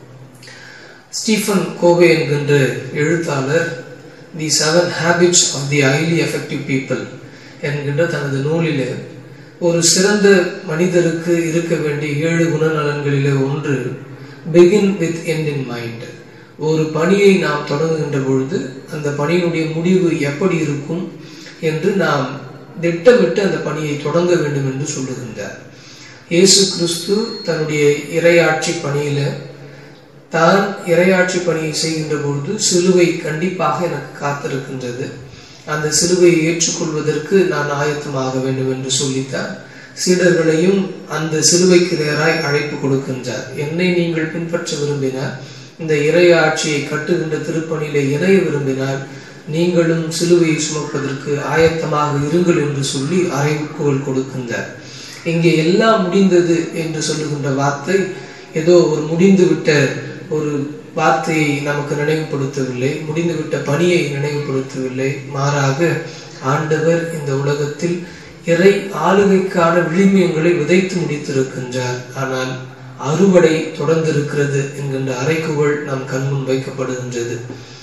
ஸ்டீஃபன் கோவே என்கின்ற எழுத்தாளர் the seven habits of the highly effective people என்கின்ற தனது நூலிலே ஒரு சிறந்த மனிதருக்கு இருக்க வேண்டிய ஏழு குணநலன்களிலே ஒன்று begin with end in mind ஒரு பணியை நாம் தொடங்குகின்ற பொழுது அந்த பணியினுடைய முடிவு எப்படி இருக்கும் என்று நாம் திட்டமிட்டு அந்த பணியை தொடங்க வேண்டும் என்று சொல்லுகின்றார் இயேசு கிறிஸ்து தன்னுடைய இறையாட்சி பணியில தான் இறையாட்சி பணியை செய்கின்ற பொழுது சிலுவை கண்டிப்பாக எனக்கு காத்திருக்கின்றது அந்த சிலுவையை ஏற்றுக்கொள்வதற்கு நான் ஆயத்தமாக வேண்டும் என்று சொல்லித்தான் சீடர்களையும் அந்த சிலுவைக்கு நேராய் அழைப்பு கொடுக்கின்றார் என்னை நீங்கள் பின்பற்ற விரும்பினால் இந்த இறையாட்சியை கட்டுகின்ற திருப்பணியிலே இணைய விரும்பினால் நீங்களும் சிலுவையை சுமப்பதற்கு ஆயத்தமாக இருங்கள் என்று சொல்லி அறைவுக்குள் கொடுக்கின்றார் இங்கே எல்லாம் முடிந்தது என்று சொல்லுகின்ற வார்த்தை ஏதோ ஒரு முடிந்துவிட்ட ஒரு வார்த்தையை நமக்கு நினைவுபடுத்தவில்லை முடிந்துவிட்ட பணியை நினைவுபடுத்தவில்லை மாறாக ஆண்டவர் இந்த உலகத்தில் இறை ஆளுகைக்கான விளிமியங்களை விதைத்து முடித்திருக்கின்றார் ஆனால் அறுவடை தொடர்ந்து இருக்கிறது என்கின்ற அறைக்குவள் நம் கண்முன் வைக்கப்படுகின்றது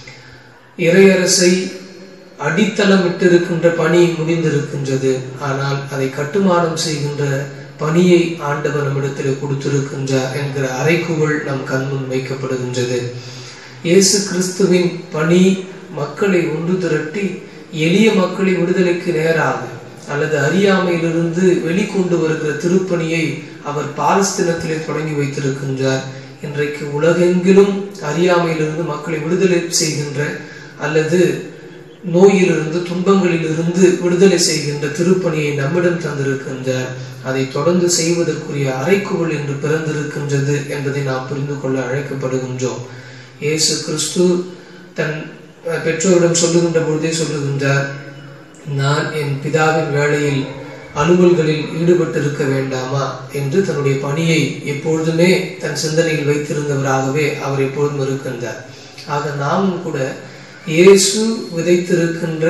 இறையரசை அடித்தளமிட்டிருக்கின்ற பணி முடிந்திருக்கின்றது ஆனால் அதை கட்டுமானம் செய்கின்ற பணியை ஆண்டவர் நம்மிடத்தில் கொடுத்திருக்கின்றார் என்கிற அறைக்குவள் நம் கண்முன் வைக்கப்படுகின்றது இயேசு கிறிஸ்துவின் பணி மக்களை ஒன்று திரட்டி எளிய மக்களை விடுதலைக்கு நேராக அல்லது அறியாமையிலிருந்து வெளிக்கொண்டு வருகிற திருப்பணியை அவர் பாலஸ்தீனத்திலே தொடங்கி வைத்திருக்கின்றார் இன்றைக்கு உலகெங்கிலும் அறியாமையிலிருந்து மக்களை விடுதலை செய்கின்ற அல்லது நோயிலிருந்து துன்பங்களிலிருந்து விடுதலை செய்கின்ற திருப்பணியை நம்மிடம் தந்திருக்கின்றார் அதை தொடர்ந்து செய்வதற்குரிய அறைக்குவல் என்று பிறந்திருக்கின்றது என்பதை நாம் புரிந்து கொள்ள அழைக்கப்படுகின்றோம் இயேசு கிறிஸ்து தன் அஹ், பெற்றோரிடம் சொல்லுகின்ற பொழுதே சொல்லுகின்றார் நான் என் பிதாவின் வேளையில் அலுவல்களில் ஈடுபட்டிருக்க வேண்டாமா என்று தன்னுடைய பணியை எப்பொழுதுமே தன் சிந்தனையில் வைத்திருந்தவராகவே அவர் எப்பொழுதும் இருக்கின்றார் ஆக நாமும் கூட இயேசு விதைத்திருக்கின்ற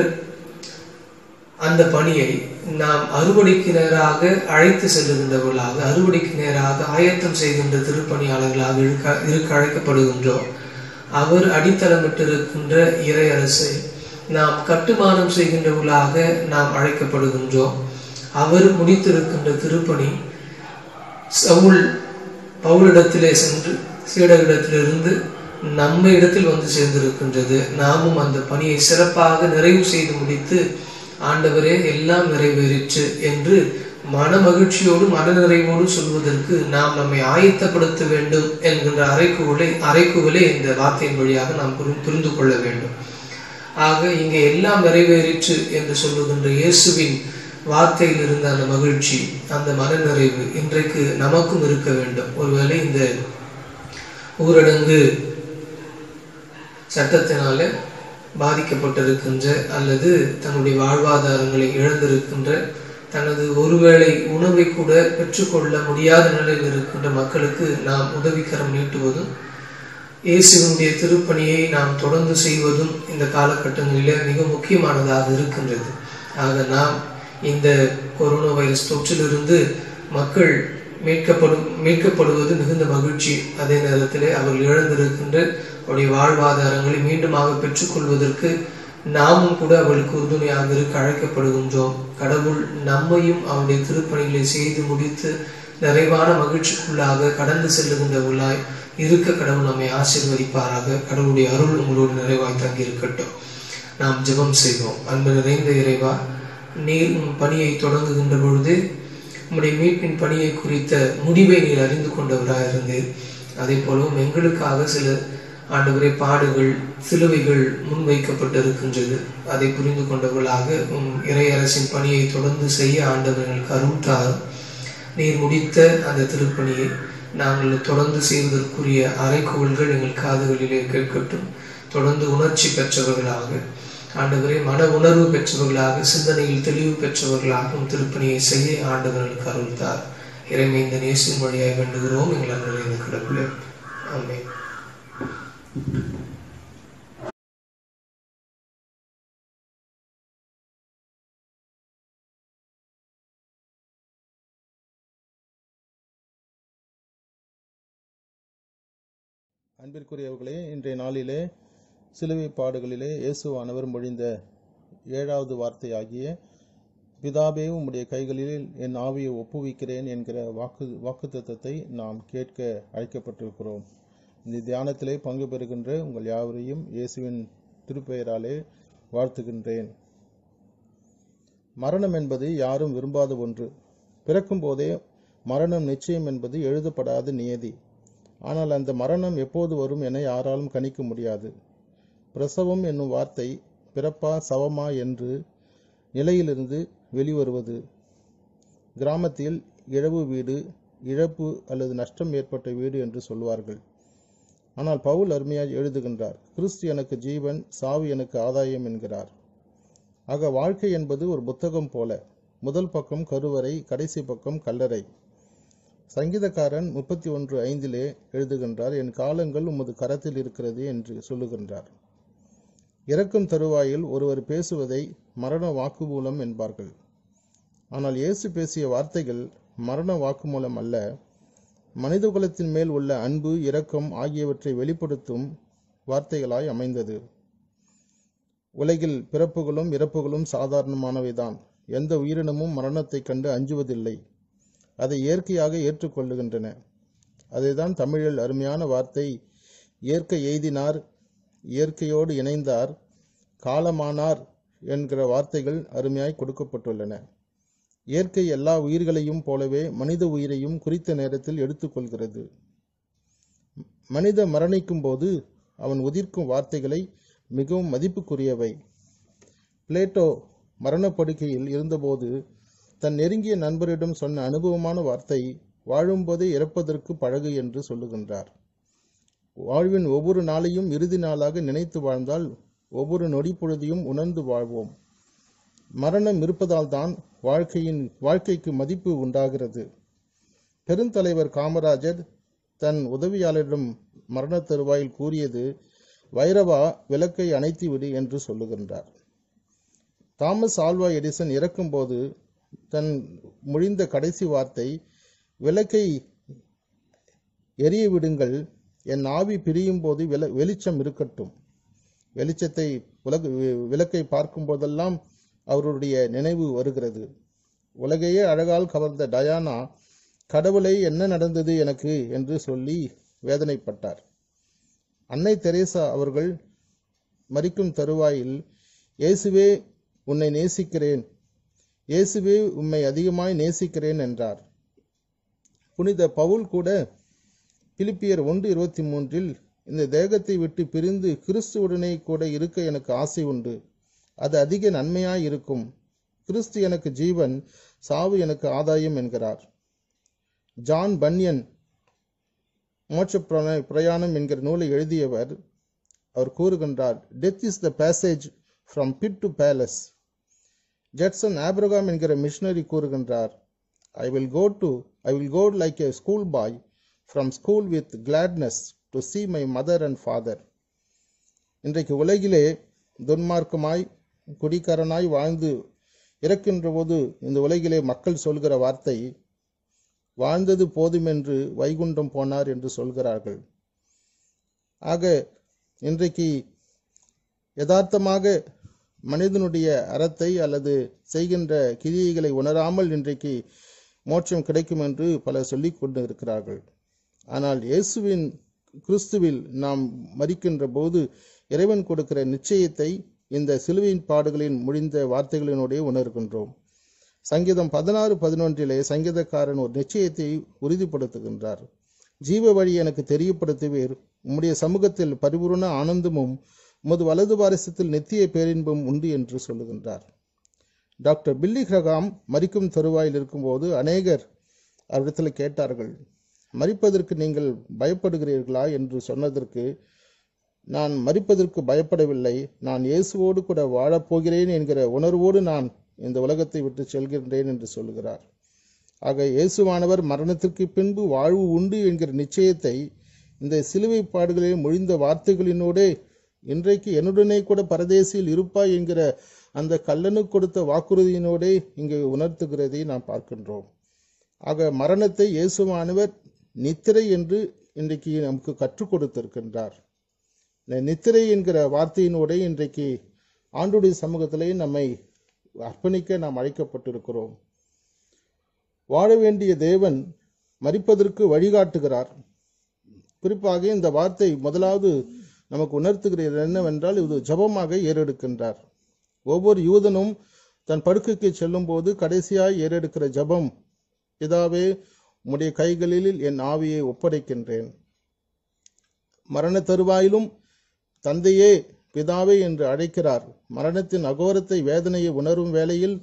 அந்த பணியை நாம் அறுவடைக்கு நேராக அழைத்து செல்லுகின்றவர்களாக அறுவடைக்கு நேராக ஆயத்தம் செய்கின்ற திருப்பணியாளர்களாக இருக்க இருக்க அழைக்கப்படுகின்றோம் அவர் அடித்தளமிட்டிருக்கின்ற இறையரசை நாம் கட்டுமானம் செய்கின்றவர்களாக நாம் அழைக்கப்படுகின்றோம் அவர் முடித்திருக்கின்ற திருப்பணி சவுல் பவுலிடத்திலே சென்று சீடரிடத்திலிருந்து நம்ம இடத்தில் வந்து சேர்ந்திருக்கின்றது நாமும் அந்த பணியை சிறப்பாக நிறைவு செய்து முடித்து ஆண்டவரே எல்லாம் நிறைவேறிற்று என்று மன மகிழ்ச்சியோடு மன நிறைவோடு சொல்வதற்கு நாம் நம்மை ஆயத்தப்படுத்த வேண்டும் என்கின்ற அறைக்குவலை அறைக்குவலை இந்த வார்த்தையின் வழியாக நாம் புரி- புரிந்து கொள்ள வேண்டும் ஆக இங்கே எல்லாம் நிறைவேறிற்று என்று சொல்லுகின்ற இயேசுவின் வார்த்தையில் இருந்த அந்த மகிழ்ச்சி அந்த மனநிறைவு இன்றைக்கு நமக்கும் இருக்க வேண்டும் ஒருவேளை இந்த ஊரடங்கு சட்டத்தினால பாதிக்கப்பட்டிருக்கின்ற அல்லது தன்னுடைய வாழ்வாதாரங்களை இழந்திருக்கின்ற தனது ஒருவேளை உணவை கூட பெற்றுக்கொள்ள முடியாத நிலையில் இருக்கின்ற மக்களுக்கு நாம் உதவிக்கரம் நீட்டுவதும் இயேசுவினுடைய திருப்பணியை நாம் தொடர்ந்து செய்வதும் இந்த காலகட்டங்களிலே மிக முக்கியமானதாக இருக்கின்றது ஆக நாம் இந்த கொரோனா வைரஸ் தொற்றிலிருந்து மக்கள் மீட்கப்படும் மீட்கப்படுவது மிகுந்த மகிழ்ச்சி அதே நேரத்திலே அவர்கள் இழந்திருக்கின்ற அவருடைய வாழ்வாதாரங்களை மீண்டுமாக பெற்றுக்கொள்வதற்கு நாமும் கூட அவர்களுக்கு உறுதுணையாக இருக்க அழைக்கப்படுகின்றோம் கடவுள் நம்மையும் அவருடைய திருப்பணிகளை செய்து முடித்து நிறைவான மகிழ்ச்சிக்குள்ளாக கடந்து செல்லுகின்றவர்களாய் இருக்க கடவுள் நம்மை ஆசீர்வதிப்பாராக கடவுளுடைய அருள் உங்களோடு நிறைவாய் தங்கி இருக்கட்டும் நாம் ஜெபம் செய்வோம் அன்பு நிறைந்த இறைவா நீர் உன் பணியை தொடங்குகின்ற பொழுது உம்முடைய மீட்பின் பணியை குறித்த முடிவை நீர் அறிந்து கொண்டவராக இருந்தீர் அதே போலவும் எங்களுக்காக சில ஆண்டவரே பாடுகள் சிலுவைகள் முன்வைக்கப்பட்டிருக்கின்றது அதை புரிந்து கொண்டவர்களாக உம் இறையரசின் பணியை தொடர்ந்து செய்ய ஆண்டவர்களுக்கு அருள் தாரும் நீர் முடித்த அந்த திருப்பணியை நாங்கள் தொடர்ந்து செய்வதற்குரிய அறைகூவல்கள் எங்கள் காதுகளிலே கேட்கட்டும் தொடர்ந்து உணர்ச்சி பெற்றவர்களாக ஆண்டவரே மன உணர்வு பெற்றவர்களாக சிந்தனையில் தெளிவு பெற்றவர்களாகவும் திருப்பணியை செய்ய ஆண்டவர்களுக்கு அருள்தார் இறைமை இந்த நேசின் வழியாய் வேண்டுகிறோம் எங்கள் அன்புடைய கடவுளே ஆமென் அன்பிற்குரியவர்களே இன்றைய நாளிலே சிலுவை பாடுகளிலே இயேசுவானவர் மொழிந்த ஏழாவது வார்த்தையாகிய பிதாபே உம்முடைய கைகளில் என் ஆவியை ஒப்புவிக்கிறேன் என்கிற வாக்கு வாக்குத்தத்தத்தை நாம் கேட்க அழைக்கப்பட்டிருக்கிறோம் இந்த தியானத்திலே பங்கு பெறுகின்ற உங்கள் யாவரையும் இயேசுவின் திருப்பெயராலே வாழ்த்துகின்றேன் மரணம் என்பது யாரும் விரும்பாத ஒன்று பிறக்கும் போதே மரணம் நிச்சயம் என்பது எழுதப்படாத நியதி ஆனால் அந்த மரணம் எப்போது வரும் என யாராலும் கணிக்க முடியாது பிரசவம் என்னும் வார்த்தை பிறப்பா சவமா என்று நிலையிலிருந்து வெளிவருவது கிராமத்தில் இழவு வீடு இழப்பு அல்லது நஷ்டம் ஏற்பட்ட வீடு என்று சொல்வார்கள் ஆனால் பவுல் அருமையாய் எழுதுகின்றார் கிறிஸ்து எனக்கு ஜீவன் சாவு எனக்கு ஆதாயம் என்கிறார் ஆக வாழ்க்கை என்பது ஒரு புத்தகம் போல முதல் பக்கம் கருவறை கடைசி பக்கம் கல்லறை சங்கீதக்காரன் முப்பத்தி ஒன்று ஐந்திலே எழுதுகின்றார் என் காலங்கள் உமது கரத்தில் இருக்கிறது என்று சொல்லுகின்றார் இறக்கும் தருவாயில் ஒருவர் பேசுவதை மரண வாக்குமூலம் என்பார்கள் ஆனால் இயேசு பேசிய வார்த்தைகள் மரண வாக்குமூலம் அல்ல மனிதகுலத்தின் மேல் உள்ள அன்பு இரக்கம் ஆகியவற்றை வெளிப்படுத்தும் வார்த்தைகளாய் அமைந்தது உலகில் பிறப்புகளும் இறப்புகளும் சாதாரணமானவைதான் எந்த உயிரினமும் மரணத்தைக் கண்டு அஞ்சுவதில்லை அதை இயற்கையாக ஏற்றுக்கொள்ளுகின்றன அதைதான் தமிழில் அருமையான வார்த்தை இயற்கை எய்தினார் இயற்கையோடு இணைந்தார் காலமானார் என்கிற வார்த்தைகள் அருமையாய் கொடுக்கப்பட்டுள்ளன இயற்கை எல்லா உயிர்களையும் போலவே மனித உயிரையும் குறித்த நேரத்தில் எடுத்துக்கொள்கிறது மனித மரணிக்கும் போது அவன் உதிர்க்கும் வார்த்தைகளை மிகவும் மதிப்புக்குரியவை பிளேட்டோ மரணப்படுக்கையில் இருந்தபோது தன் நெருங்கிய நண்பரிடம் சொன்ன அனுபவமான வார்த்தை வாழும்போதே இறப்பதற்கு பழகு என்று சொல்லுகின்றார் வாழ்வின் ஒவ்வொரு நாளையும் இறுதி நாளாக நினைத்து வாழ்ந்தால் ஒவ்வொரு நொடி பொழுதையும் உணர்ந்து வாழ்வோம் மரணம் இருப்பதால் தான் வாழ்க்கையின் வாழ்க்கைக்கு மதிப்பு உண்டாகிறது பெருந்தலைவர் காமராஜர் தன் உதவியாளரிடம் மரண தருவாயில் கூறியது வைரவா விளக்கை அணைத்து விடு என்று சொல்லுகின்றார் தாமஸ் ஆல்வா எடிசன் இறக்கும்போது தன் முடிந்த கடைசி வார்த்தை விளக்கை எரிய விடுங்கள் என் ஆவி பிரியும் போது வில வெளிச்சம் இருக்கட்டும் வெளிச்சத்தை உலக விளக்கை பார்க்கும் போதெல்லாம் அவருடைய நினைவு வருகிறது உலகையே அழகால் கவர்ந்த டயானா கடவுளை என்ன நடந்தது எனக்கு என்று சொல்லி வேதனைப்பட்டார் அன்னை தெரேசா அவர்கள் மறிக்கும் தருவாயில் இயேசுவே உன்னை நேசிக்கிறேன் இயேசுவே உம்மை அதிகமாய் நேசிக்கிறேன் என்றார் புனித பவுல் கூட பிலிப்பியர் ஒன்று இருபத்தி மூன்றில் இந்த தேகத்தை விட்டு பிரிந்து கிறிஸ்துவுடனே கூட இருக்க எனக்கு ஆசை உண்டு அது அதிக நன்மையாய் இருக்கும் கிறிஸ்து எனக்கு ஜீவன் சாவு எனக்கு ஆதாயம் என்கிறார் ஜான் பன்யன் மோட்ச பிரயாணம் என்கிற நூலை எழுதியவர் அவர் கூறுகின்றார் death is the passage from pit to palace Judson Abraham என்கிற மிஷனரி கூறுகின்றார் I will go to I will go like a school boy from school with gladness to see my mother and father இன்றைக்கு உலகிலே துன்மார்க்கமாய் குடிக்காரனாய் வாழ்ந்து இறக்கின்ற போது இந்த உலகிலே மக்கள் சொல்கிற வார்த்தை வாழ்ந்தது போதுமென்று வைகுண்டம் போனார் என்று சொல்கிறார்கள் ஆக இன்றைக்கு யதார்த்தமாக மனிதனுடைய அறத்தை அல்லது செய்கின்ற கிரியைகளை உணராமல் இன்றைக்கு மோட்சம் கிடைக்கும் என்று பலர் சொல்லிக் கொண்டு இருக்கிறார்கள் ஆனால் இயேசுவின் கிறிஸ்துவில் நாம் மறிக்கின்ற போது இறைவன் கொடுக்கிற நிச்சயத்தை இந்த சிலுவையின் பாடுகளின் முடிந்த வார்த்தைகளினுடைய உணர்கின்றோம் சங்கீதம் பதினாறு பதினொன்றிலே சங்கீதக்காரன் ஒரு நிச்சயத்தை உறுதிப்படுத்துகின்றார் ஜீவ வழி எனக்கு தெரியப்படுத்துவீர் உம்முடைய சமூகத்தில் பரிபூரண ஆனந்தமும் உமது வலது பாரசத்தில் நித்திய பேரின்பம் உண்டு என்று சொல்லுகின்றார் டாக்டர் பில்லி கிரகாம் மறிக்கும் தருவாயில் இருக்கும்போது அநேகர் அவரிடத்தில் கேட்டார்கள் மறிப்பதற்கு நீங்கள் பயப்படுகிறீர்களா என்று சொன்னதற்கு நான் மறிப்பதற்கு பயப்படவில்லை நான் இயேசுவோடு கூட வாழப்போகிறேன் என்கிற உணர்வோடு நான் இந்த உலகத்தை விட்டு செல்கின்றேன் என்று சொல்கிறார் ஆக இயேசுவானவர் மரணத்திற்கு பின்பு வாழ்வு உண்டு என்கிற நிச்சயத்தை இந்த சிலுவை பாடுகளில் மொழிந்த வார்த்தைகளினோடே இன்றைக்கு என்னுடனே கூட பரதேசியில் இருப்பாய் என்கிற அந்த கல்லனுக்கு கொடுத்த வாக்குறுதியினோடே இங்கு உணர்த்துகிறதை நாம் பார்க்கின்றோம் ஆக மரணத்தை இயேசுவானவர் நித்திரை என்று இன்றைக்கு நமக்கு கற்றுக் கொடுத்திருக்கின்றார் இந்த நித்திரை என்கிற வார்த்தையினோட இன்றைக்கு ஆண்டுடைய சமூகத்திலே நம்மை அர்ப்பணிக்க நாம் அழைக்கப்பட்டிருக்கிறோம் வாழ வேண்டிய தேவன் மறிப்பதற்கு வழிகாட்டுகிறார் குறிப்பாக இந்த வார்த்தை முதலாவது நமக்கு உணர்த்துகிறது என்னவென்றால் இது ஜபமாக ஏறெடுக்கின்றார் ஒவ்வொரு யூதனும் தன் படுக்கைக்கு செல்லும் போது கடைசியாய் ஏறெடுக்கிற ஜபம் பிதாவே உம்முடைய கைகளில் என் ஆவியை ஒப்படைக்கின்றேன் மரண தருவாயிலும் தந்தையே பிதாவே என்று அழைக்கிறார் மரணத்தின் அகோரத்தை வேதனையை உணரும் வேளையில்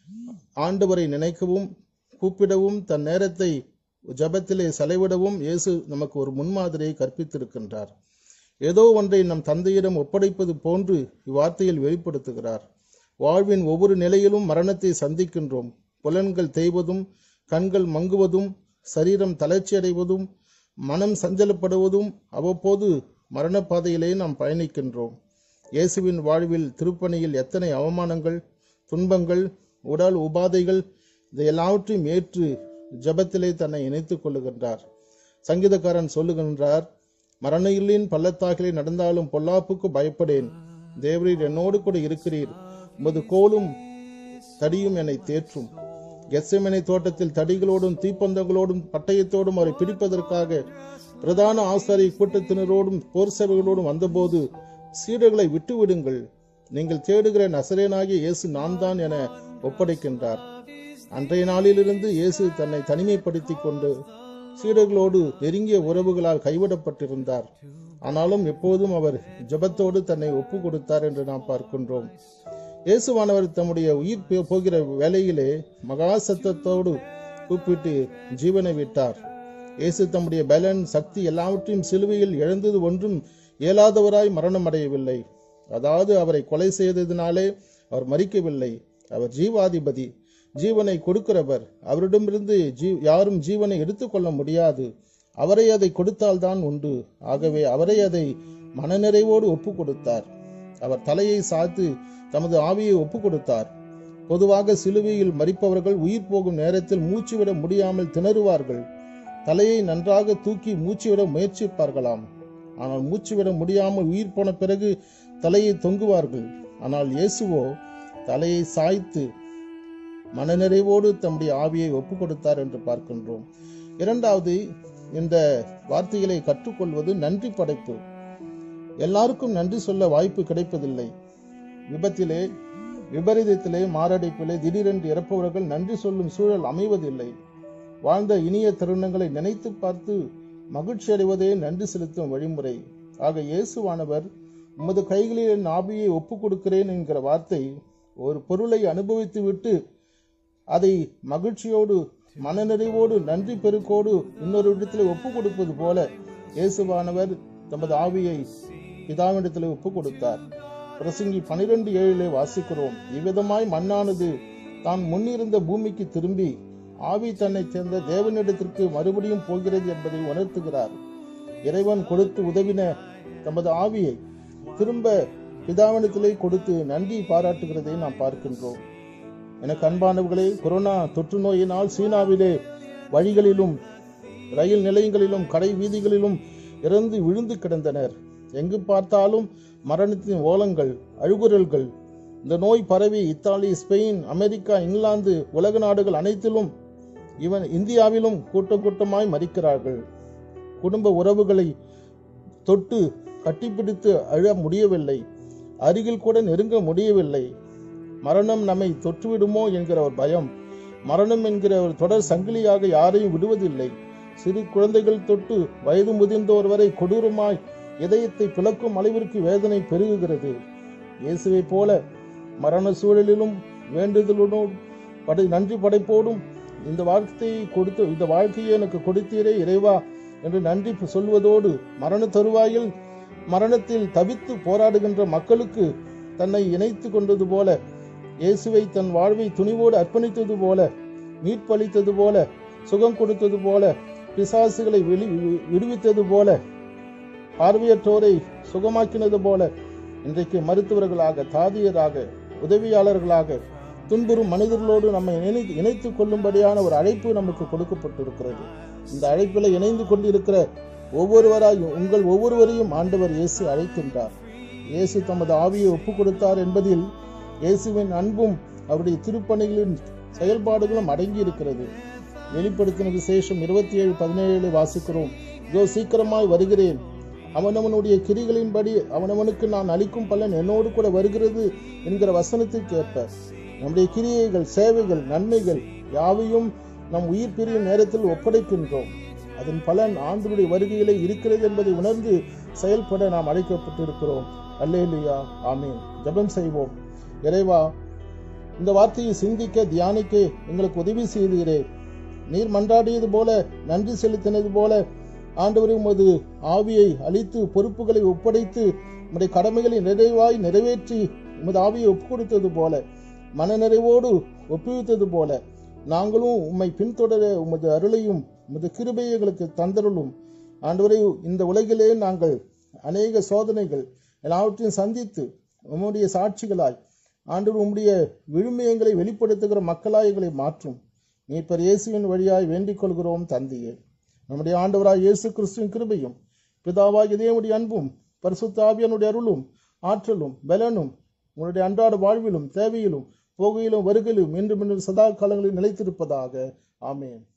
ஆண்டவரை நினைக்கவும் கூப்பிடவும் தன் நேரத்தை ஜபத்திலே செலவிடவும் இயேசு நமக்கு ஒரு முன்மாதிரியை கற்பித்திருக்கின்றார் ஏதோ ஒன்றை நம் தந்தையிடம் ஒப்படைப்பது போன்று இவ்வார்த்தையில் வெளிப்படுத்துகிறார் வாழ்வின் ஒவ்வொரு நிலையிலும் மரணத்தை சந்திக்கின்றோம் புலன்கள் தேய்வதும் கண்கள் மங்குவதும் சரீரம் தளர்ச்சியடைவதும் மனம் சஞ்சலப்படுவதும் அவ்வப்போது மரணப்பாதையிலே நாம் பயணிக்கின்றோம் இயேசுவின் வாழ்வில் திருப்பணியில் எத்தனை அவமானங்கள் துன்பங்கள் உடல் உபாதைகள் இதை எல்லாவற்றையும் ஏற்று ஜபத்திலே தன்னை இணைத்துக் கொள்ளுகின்றார் சங்கீதக்காரன் சொல்லுகின்றார் மரண இல்லின் பள்ளத்தாக்கிலே நடந்தாலும் பொல்லாப்புக்கு பயப்படேன் தேவரீர் என்னோடு கூட இருக்கிறீர் உமது கோலும் தடியும் என்னை தேற்றும் கெஸ்ஸமனை தோட்டத்தில் தடிகளோடும் தீப்பந்தங்களோடும் பட்டயத்தோடும் அவரை பிடிப்பதற்காக பிரதான ஆசாரி கூட்டத்தினரோடும் போர் சேவைகளோடும் வந்தபோது சீடர்களை விட்டுவிடுங்கள் நீங்கள் தேடுகிற நசரேனாகிய இயேசு நான் தான் என ஒப்படைக்கின்றார் அன்றைய நாளிலிருந்து இயேசு தன்னை தனிமைப்படுத்திக் கொண்டு சீடர்களோடு நெருங்கிய உறவுகளால் கைவிடப்பட்டிருந்தார் ஆனாலும் எப்போதும் அவர் ஜெபத்தோடு தன்னை ஒப்பு கொடுத்தார் என்று நாம் பார்க்கின்றோம் இயேசுவானவர் தம்முடைய உயிர் போ- போகிற வேளையிலே மகா சத்தத்தோடு கூப்பிட்டு ஜீவனை விட்டார் இயேசு தம்முடைய பலன் சக்தி எல்லாவற்றையும் சிலுவையில் இழந்தது ஒன்றும் இயலாதவராய் மரணம் அடையவில்லை அதாவது அவரை கொலை செய்ததினாலே அவர் மறிக்கவில்லை அவர் ஜீவாதிபதி ஜீவனை கொடுக்கிறவர் அவரிடமிருந்து ஜீ யாரும் ஜீவனை எடுத்துக்கொள்ள முடியாது அவரை அதை கொடுத்தால்தான் உண்டு ஆகவே அவரை அதை மனநிறைவோடு ஒப்பு கொடுத்தார் அவர் தலையை சாத்து தமது ஆவியை ஒப்பு கொடுத்தார் பொதுவாக சிலுவையில் மறிப்பவர்கள் உயிர் போகும் நேரத்தில் மூச்சுவிட முடியாமல் திணறுவார்கள் தலையை நன்றாக தூக்கி மூச்சுவிட முயற்சிப்பார்களாம் ஆனால் மூச்சுவிட முடியாமல் உயிர் போன பிறகு தலையை தொங்குவார்கள் ஆனால் இயேசுவோ தலையை சாய்த்து மனநிறைவோடு தம்முடைய ஆவியை ஒப்பு கொடுத்தார் என்று பார்க்கின்றோம் இரண்டாவது இந்த வார்த்தைகளை கற்றுக்கொள்வது நன்றி படைப்பு எல்லாருக்கும் நன்றி சொல்ல வாய்ப்பு கிடைப்பதில்லை விபத்திலே விபரீதத்திலே மாரடைப்பிலே திடீரென்று இறப்பவர்கள் நன்றி சொல்லும் சூழல் அமைவதில்லை வாழ்ந்த இனிய தருணங்களை நினைத்து பார்த்து மகிழ்ச்சி அடைவதே நன்றி செலுத்தும் வழிமுறை ஆக இயேசுவானவர் உமது கைகளில் என் ஆவியை ஒப்பு கொடுக்கிறேன் என்கிற வார்த்தை ஒரு பொருளை அனுபவித்து விட்டு அதை மகிழ்ச்சியோடு மனநிறைவோடு நன்றி பெருக்கோடு இன்னொரு இடத்தில் ஒப்பு கொடுப்பது போல இயேசுவானவர் தமது ஆவியை பிதாவிடத்தில் ஒப்பு கொடுத்தார் பிரசங்கி பனிரெண்டு ஏழிலே வாசிக்கிறோம் இவ்விதமாய் மண்ணானது தான் முன்னிருந்த பூமிக்கு திரும்பி ஆவி தன்னை சேர்ந்த தேவனிடத்திற்கு மறுபடியும் போகிறது என்பதை உணர்த்துகிறார் இறைவன் கொடுத்து உதவின தமது ஆவியை திரும்ப பிதாவினத்திலே கொடுத்து நன்றி பாராட்டுகிறதை நாம் பார்க்கின்றோம் எனக்கு அன்பானவர்களே கொரோனா தொற்று நோயினால் சீனாவிலே வழிகளிலும் ரயில் நிலையங்களிலும் கடை வீதிகளிலும் இறந்து விழுந்து கிடந்தனர் எங்கு பார்த்தாலும் மரணத்தின் ஓலங்கள் அழுகுரல்கள் இந்த நோய் பரவி இத்தாலி ஸ்பெயின் அமெரிக்கா இங்கிலாந்து உலக நாடுகள் அனைத்திலும் இவன் இந்தியாவிலும் கூட்டம் கூட்டமாய் மறிக்கிறார்கள் குடும்ப உறவுகளை தொட்டு கட்டிப்பிடித்து அழ முடியவில்லை அருகில் கூட நெருங்க முடியவில்லை மரணம் நம்மை தொற்றுவிடுமோ என்கிற ஒரு பயம் மரணம் என்கிற ஒரு தொடர் சங்கிலியாக யாரையும் விடுவதில்லை சிறு குழந்தைகள் தொட்டு வயது முதிர்ந்தோர் வரை கொடூரமாய் இதயத்தை பிளக்கும் அளவிற்கு வேதனை பெருகுகிறது இயேசுவை போல மரண சூழலிலும் வேண்டுதலுடன் படை நன்றி படைப்போடும் இந்த வாழ்க்கையை கொடுத்து இந்த வாழ்க்கையை எனக்கு கொடுத்தீரே இறைவா என்று நன்றி சொல்வதோடு மரண தருவாயில் மரணத்தில் தவித்து போராடுகின்ற மக்களுக்கு தன்னை இணைத்து கொண்டது போல இயேசுவை தன் வாழ்வை துணிவோடு அர்ப்பணித்தது போல மீட்பளித்தது போல சுகம் கொடுத்தது போல பிசாசுகளை வெளி விடுவித்தது போல பார்வையற்றோரை சுகமாக்கினது போல இன்றைக்கு மருத்துவர்களாக தாதியராக உதவியாளர்களாக துன்புறும் மனிதர்களோடு நம்மை இணை இணைத்துக் கொள்ளும்படியான ஒரு அழைப்பு நமக்கு கொடுக்கப்பட்டிருக்கிறது இந்த அழைப்பில் இணைந்து கொண்டிருக்கிற ஒவ்வொருவராயும் உங்கள் ஒவ்வொருவரையும் ஆண்டவர் இயேசு அழைக்கின்றார் இயேசு தமது ஆவியை ஒப்புக் கொடுத்தார் என்பதில் இயேசுவின் அன்பும் அவருடைய திருப்பணிகளின் செயல்பாடுகளும் அடங்கி இருக்கிறது வெளிப்படுத்தின விசேஷம் இருபத்தி ஏழு பதினேழு வாசிக்கிறோம் இதோ சீக்கிரமாய் வருகிறேன் அவனவனுடைய கிரிகளின்படி அவனவனுக்கு நான் அளிக்கும் பலன் என்னோடு கூட வருகிறது என்கிற வசனத்திற்கு ஏற்ப நம்முடைய கிரியைகள் சேவைகள் நன்மைகள் யாவையும் நம் உயிர் பிரியும் நேரத்தில் ஒப்படைக்கின்றோம் அதன் பலன் ஆண்டனுடைய வருகையிலே இருக்கிறது என்பதை உணர்ந்து செயல்பட நாம் அழைக்கப்பட்டிருக்கிறோம் அல்லேலுயா ஆமீன் ஜெபம் செய்வோம் இறைவா இந்த வார்த்தையை சிந்திக்க தியானிக்க எங்களுக்கு உதவி செய்தீரே நீர் மன்றாடியது போல நன்றி செலுத்தினது போல ஆண்டவரே உமது ஆவியை அளித்து பொறுப்புகளை ஒப்படைத்து உம்முடைய கடமைகளை நிறைவாய் நிறைவேற்றி உமது ஆவியை ஒப்பு கொடுத்தது போல மனநிறைவோடு ஒப்புவித்தது போல நாங்களும் உம்மை பின்தொடர உமது அருளையும் உமது கிருபையை எங்களுக்கு தந்தருளும் ஆண்டவரே இந்த உலகிலே நாங்கள் அநேக சோதனைகள் எல்லாவற்றையும் சந்தித்து உம்முடைய சாட்சிகளாய் ஆண்டவர் உம்முடைய விழுமியங்களை வெளிப்படுத்துகிற மக்களாய் எங்களை மாற்றும் மீட்பர் இயேசுவின் வழியாய் வேண்டிக் கொள்கிறோம் தந்தையே நம்முடைய ஆண்டவராய் இயேசு கிறிஸ்துவின் கிருபையும் பிதாவாகிய தேவனுடைய அன்பும் பரிசுத்த ஆவியனுடைய அருளும் ஆற்றலும் பலனும் உங்களுடைய அன்றாட வாழ்விலும் தேவையிலும் போகையிலும் வருகையிலும் மீண்டும் மீண்டும் சதா காலங்களில் நிலைத்திருப்பதாக ஆமேன்